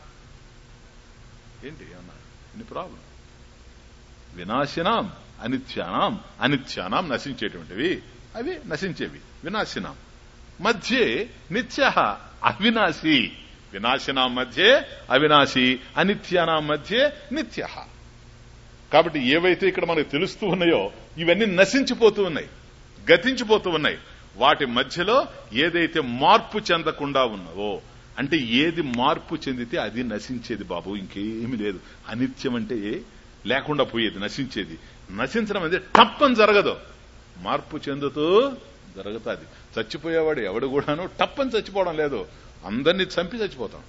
ఏంటి అన్నా ఎన్ని ప్రాబ్లం వినాశినాం అనిత్యానాం అనిత్యానాం నశించేటువంటివి అవి నశించేవి వినాశినాం మధ్యే నిత్య అవినాశి వినాశినాం మధ్యే అవినాశి అనిత్యానాం మధ్యే నిత్య కాబట్టి ఏవైతే ఇక్కడ మనకు తెలుస్తూ ఉన్నాయో ఇవన్నీ నశించిపోతూ ఉన్నాయి గతించిపోతూ ఉన్నాయి వాటి మధ్యలో ఏదైతే మార్పు చెందకుండా ఉన్నవో అంటే ఏది మార్పు చెందితే అది నశించేది బాబు ఇంకేమీ లేదు అనిత్యం అంటే లేకుండా పోయేది నశించేది నశించడం అనేది టప్పని జరగదు మార్పు చెందుతూ జరుగుతుంది చచ్చిపోయేవాడు ఎవడు కూడాను టప్పని చచ్చిపోవడం లేదు అందరినీ చంపి చచ్చిపోతాం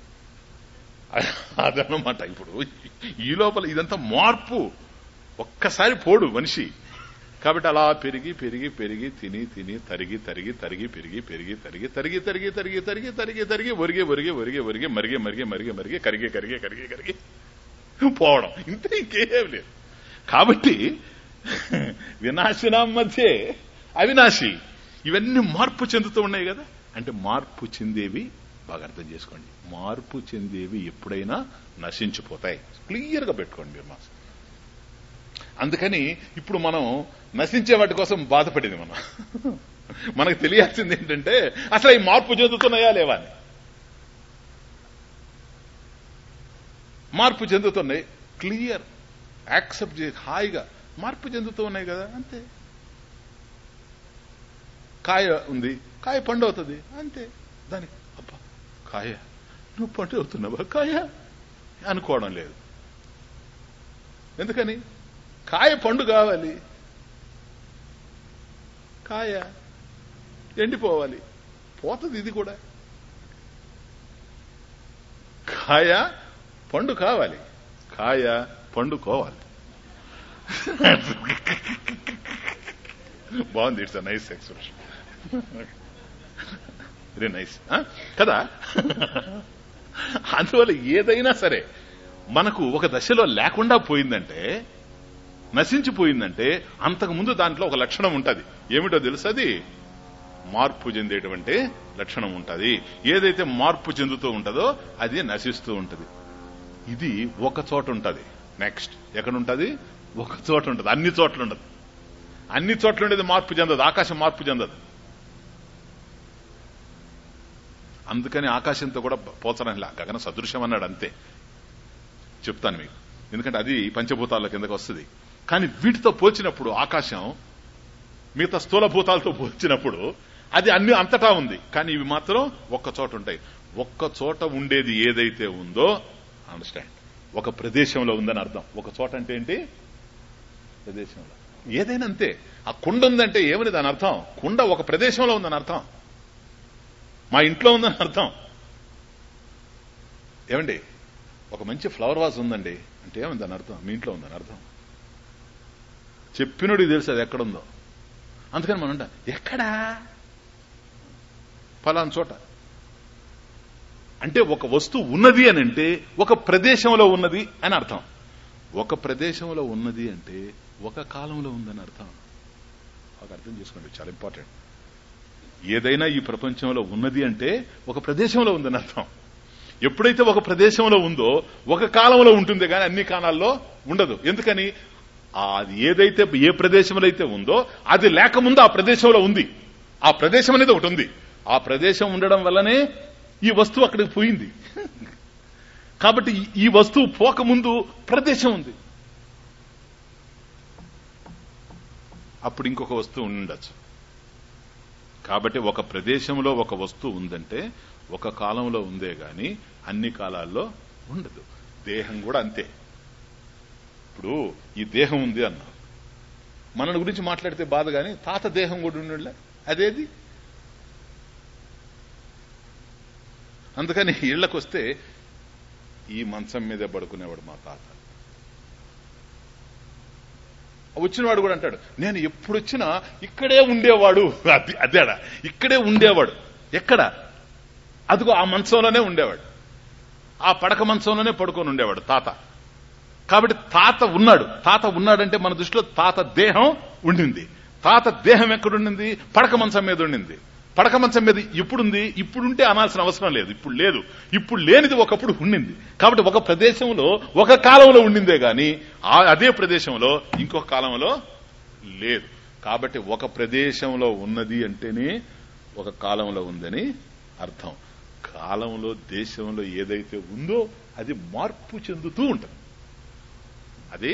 అదనమాట ఇప్పుడు ఈ లోపల ఇదంతా మార్పు ఒక్కసారి పోడు మనిషి కాబట్టి అలా పెరిగి పెరిగి పెరిగి తిని తిని తరిగి తరిగి తరిగి పెరిగి పెరిగి తరిగి తరిగి తరిగి తరిగి తరిగి తరిగి తరిగి ఒరిగి ఒరిగి ఒరిగి ఒరిగి మరిగి మరిగి మరిగి మరిగి కరిగి కరిగి కరిగి కరిగి పోవడం ఇంతే ఇంకేం లేదు కాబట్టి వినాశనం మధ్య అవినాశి ఇవన్నీ మార్పు చెందుతూ ఉన్నాయి కదా అంటే మార్పు చెందేవి బాగా అర్థం చేసుకోండి మార్పు చెందేవి ఎప్పుడైనా నశించిపోతాయి క్లియర్ గా పెట్టుకోండి మీరు మాస్ అందుకని ఇప్పుడు మనం నశించే వాటి కోసం బాధపడింది మనం మనకు తెలియాల్సింది ఏంటంటే అసలు ఈ మార్పు చెందుతున్నాయా లేవా అని మార్పు చెందుతున్నాయి క్లియర్ యాక్సెప్ట్ చే హాయిగా మార్పు చెందుతూ ఉన్నాయి కదా అంతే కాయ ఉంది కాయ పండు అవుతుంది అంతే దానికి అబ్బా కాయ నువ్వు పండు అవుతున్నావా కాయ అనుకోవడం లేదు ఎందుకని కాయ పండు కావాలి కాయ ఎండిపోవాలి పోతుంది ఇది కూడా కాయ పండు కావాలి కాయ పండుకోవాలి బాగుంది it's nice expression very nice కదా అందువల్ల ఏదైనా సరే మనకు ఒక దశలో లేకుండా పోయిందంటే నశించిపోయిందంటే అంతకు ముందు దాంట్లో ఒక లక్షణం ఉంటది ఏమిటో తెలుసది మార్పు చెందేటువంటి లక్షణం ఉంటది ఏదైతే మార్పు చెందుతూ ఉంటుందో అది నశిస్తూ ఉంటది ఇది ఒక చోట ఉంటది నెక్స్ట్ ఎక్కడ ఉంటది ఒక చోట ఉంటది అన్ని చోట్ల ఉండదు అన్ని చోట్ల ఉండేది మార్పు చెందదు ఆకాశం మార్పు చెందదు అందుకని ఆకాశంతో కూడా పోచడం ఇలా గగన సదృశ్యం అన్నాడు అంతే చెప్తాను మీకు ఎందుకంటే అది పంచభూతాల కిందకు వస్తుంది కానీ వీటితో పోల్చినప్పుడు ఆకాశం మిగతా స్థూల భూతాలతో పోల్చినప్పుడు అది అన్ని అంతటా ఉంది కానీ ఇవి మాత్రం ఒక్క చోట ఉంటాయి ఒక్క చోట ఉండేది ఏదైతే ఉందో అండర్స్టాండ్ ఒక ప్రదేశంలో ఉందని అర్థం ఒక చోట అంటే ఏంటి ప్రదేశంలో ఏదైనా అంతే ఆ కుండ ఉందంటే ఏమని దాని అర్థం కుండ ఒక ప్రదేశంలో ఉందని అర్థం మా ఇంట్లో ఉందని అర్థం ఏమండి ఒక మంచి ఫ్లవర్ వాజ్ ఉందండి అంటే ఏముంది దాని అర్థం మీ ఇంట్లో ఉందని అర్థం చెప్పినోడికి తెలుసు అది ఎక్కడుందో అందుకని మనం అంటాం ఎక్కడా ఫలాన్ చోట అంటే ఒక వస్తువు ఉన్నది అని అంటే ఒక ప్రదేశంలో ఉన్నది అని అర్థం ఒక ప్రదేశంలో ఉన్నది అంటే ఒక కాలంలో ఉందని అర్థం ఒక అర్థం చేసుకోండి చాలా ఇంపార్టెంట్ ఏదైనా ఈ ప్రపంచంలో ఉన్నది అంటే ఒక ప్రదేశంలో ఉందని అర్థం ఎప్పుడైతే ఒక ప్రదేశంలో ఉందో ఒక కాలంలో ఉంటుంది కానీ అన్ని కాలాల్లో ఉండదు ఎందుకని అది ఏదైతే ఏ ప్రదేశంలో అయితే ఉందో అది లేకముందు ఆ ప్రదేశంలో ఉంది ఆ ప్రదేశం అనేది ఒకటి ఉంది ఆ ప్రదేశం ఉండడం వల్లనే ఈ వస్తువు అక్కడికి పోయింది కాబట్టి ఈ వస్తువు పోకముందు ప్రదేశం ఉంది అప్పుడు ఇంకొక వస్తువు ఉండొచ్చు కాబట్టి ఒక ప్రదేశంలో ఒక వస్తువు ఉందంటే ఒక కాలంలో ఉందే గాని అన్ని కాలాల్లో ఉండదు దేహం కూడా అంతే ఇప్పుడు ఈ దేహం ఉంది అన్నా మన గురించి మాట్లాడితే బాధ గాని తాత దేహం కూడా ఉండలే అదేది అందుకని ఇళ్లకొస్తే ఈ మంచం మీదే పడుకునేవాడు మా తాత వచ్చినవాడు కూడా అంటాడు నేను ఎప్పుడు వచ్చినా ఇక్కడే ఉండేవాడు అది అదేడా ఇక్కడే ఉండేవాడు ఎక్కడ అదిగో ఆ మంచంలోనే ఉండేవాడు ఆ పడక మంచంలోనే పడుకొని ఉండేవాడు తాత కాబట్టి తాత ఉన్నాడు తాత ఉన్నాడంటే మన దృష్టిలో తాత దేహం ఉండింది తాత దేహం ఎక్కడుండింది పడక మంచం మీద ఉండింది పడక మంచం మీద ఇప్పుడుంది ఇప్పుడుంటే అనాల్సిన అవసరం లేదు ఇప్పుడు లేదు ఇప్పుడు లేనిది ఒకప్పుడు ఉండింది కాబట్టి ఒక ప్రదేశంలో ఒక కాలంలో ఉండిందే గాని ఆ- అదే ప్రదేశంలో ఇంకొక కాలంలో లేదు కాబట్టి ఒక ప్రదేశంలో ఉన్నది అంటేనే ఒక కాలంలో ఉందని అర్థం కాలంలో దేశంలో ఏదైతే ఉందో అది మార్పు చెందుతూ ఉంటుంది అది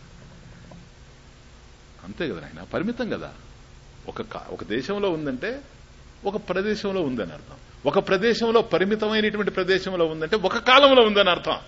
అంతే కదా నాయన పరిమితం కదా ఒక కా- ఒక దేశంలో ఉందంటే ఒక ప్రదేశంలో ఉందని అర్థం ఒక ప్రదేశంలో పరిమితమైనటువంటి ప్రదేశంలో ఉందంటే ఒక కాలంలో ఉందని అర్థం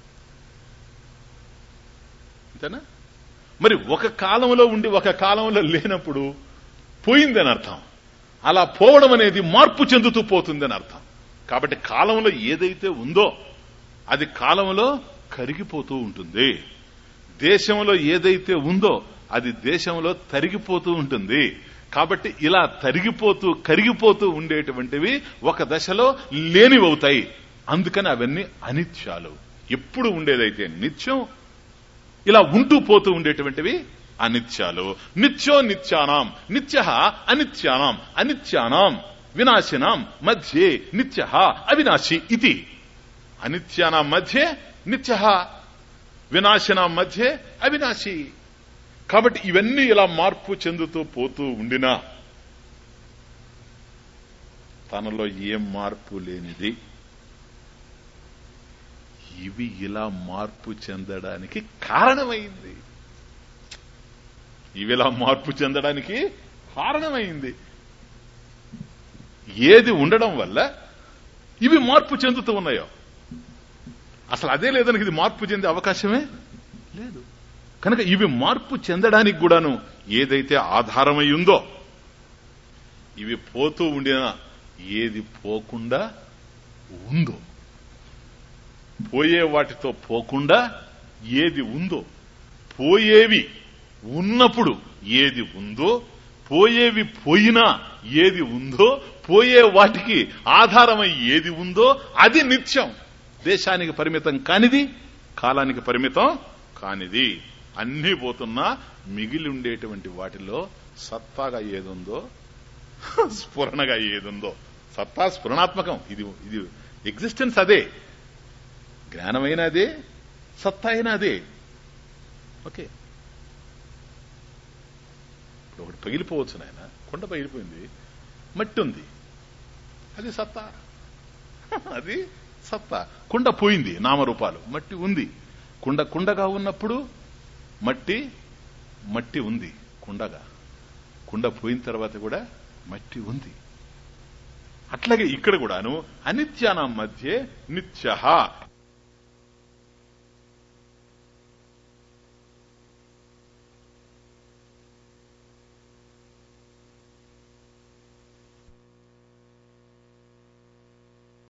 అంతేనా మరి ఒక కాలంలో ఉండి ఒక కాలంలో లేనప్పుడు పోయిందని అర్థం అలా పోవడం అనేది మార్పు చెందుతూ పోతుందని అర్థం కాబట్టి కాలంలో ఏదైతే ఉందో అది కాలంలో కరిగిపోతూ ఉంటుంది దేశంలో ఏదైతే ఉందో అది దేశంలో తరిగిపోతూ ఉంటుంది కాబట్టి ఇలా తరిగిపోతూ కరిగిపోతూ ఉండేటువంటివి ఒక దశలో లేనివవుతాయి అందుకని అవన్నీ అనిత్యాలు ఎప్పుడు ఉండేదైతే నిత్యం ఇలా ఉంటూ పోతూ ఉండేటువంటివి అనిత్యాలు నిత్యో నిత్యానాం నిత్య అనిత్యానాం అనిత్యానాం వినాశినాం మధ్యే నిత్య అవినాశి ఇది అనిత్యానాం మధ్యే నిత్య వినాశినాం మధ్యే అవినాశి కాబట్టి ఇవన్నీ ఇలా మార్పు చెందుతూ పోతూ ఉండినా తనలో ఏం మార్పు లేనిది ఇవి ఇలా మార్పు చెందడానికి కారణమైంది ఇవి ఇలా మార్పు చెందడానికి కారణమైంది ఏది ఉండడం వల్ల ఇవి మార్పు చెందుతూ ఉన్నాయో అసలు అదే లేదని ఇది మార్పు చెందే అవకాశమే లేదు కనుక ఇవి మార్పు చెందడానికి కూడాను ఏదైతే ఆధారమై ఉందో ఇవి పోతూ ఉండినా ఏది పోకుండా ఉందో పోయే వాటితో పోకుండా ఏది ఉందో పోయేవి ఉన్నప్పుడు ఏది ఉందో పోయేవి పోయినా ఏది ఉందో పోయే వాటికి ఆధారమై ఏది ఉందో అది నిత్యం దేశానికి పరిమితం కానిది కాలానికి పరిమితం కానిది అన్నీ పోతున్నా మిగిలి ఉండేటువంటి వాటిలో సత్తాగా ఏదుందో స్ఫురణగా ఏదుందో సత్తా స్ఫురణాత్మకం ఇది ఇది ఎగ్జిస్టెన్స్ అదే జ్ఞానమైన అదే సత్తా అయినా అదే ఓకే ఇప్పుడు ఒకటి పగిలిపోవచ్చు నాయన కొండ పగిలిపోయింది మట్టి ఉంది అది సత్తా అది సత్తా కుండ పోయింది నామరూపాలు మట్టి ఉంది కుండ కుండగా ఉన్నప్పుడు మట్టి మట్టి ఉంది కుండగా కుండ పోయిన తర్వాత కూడా మట్టి ఉంది అట్లాగే ఇక్కడ కూడాను అనిత్యానం మధ్య నిత్య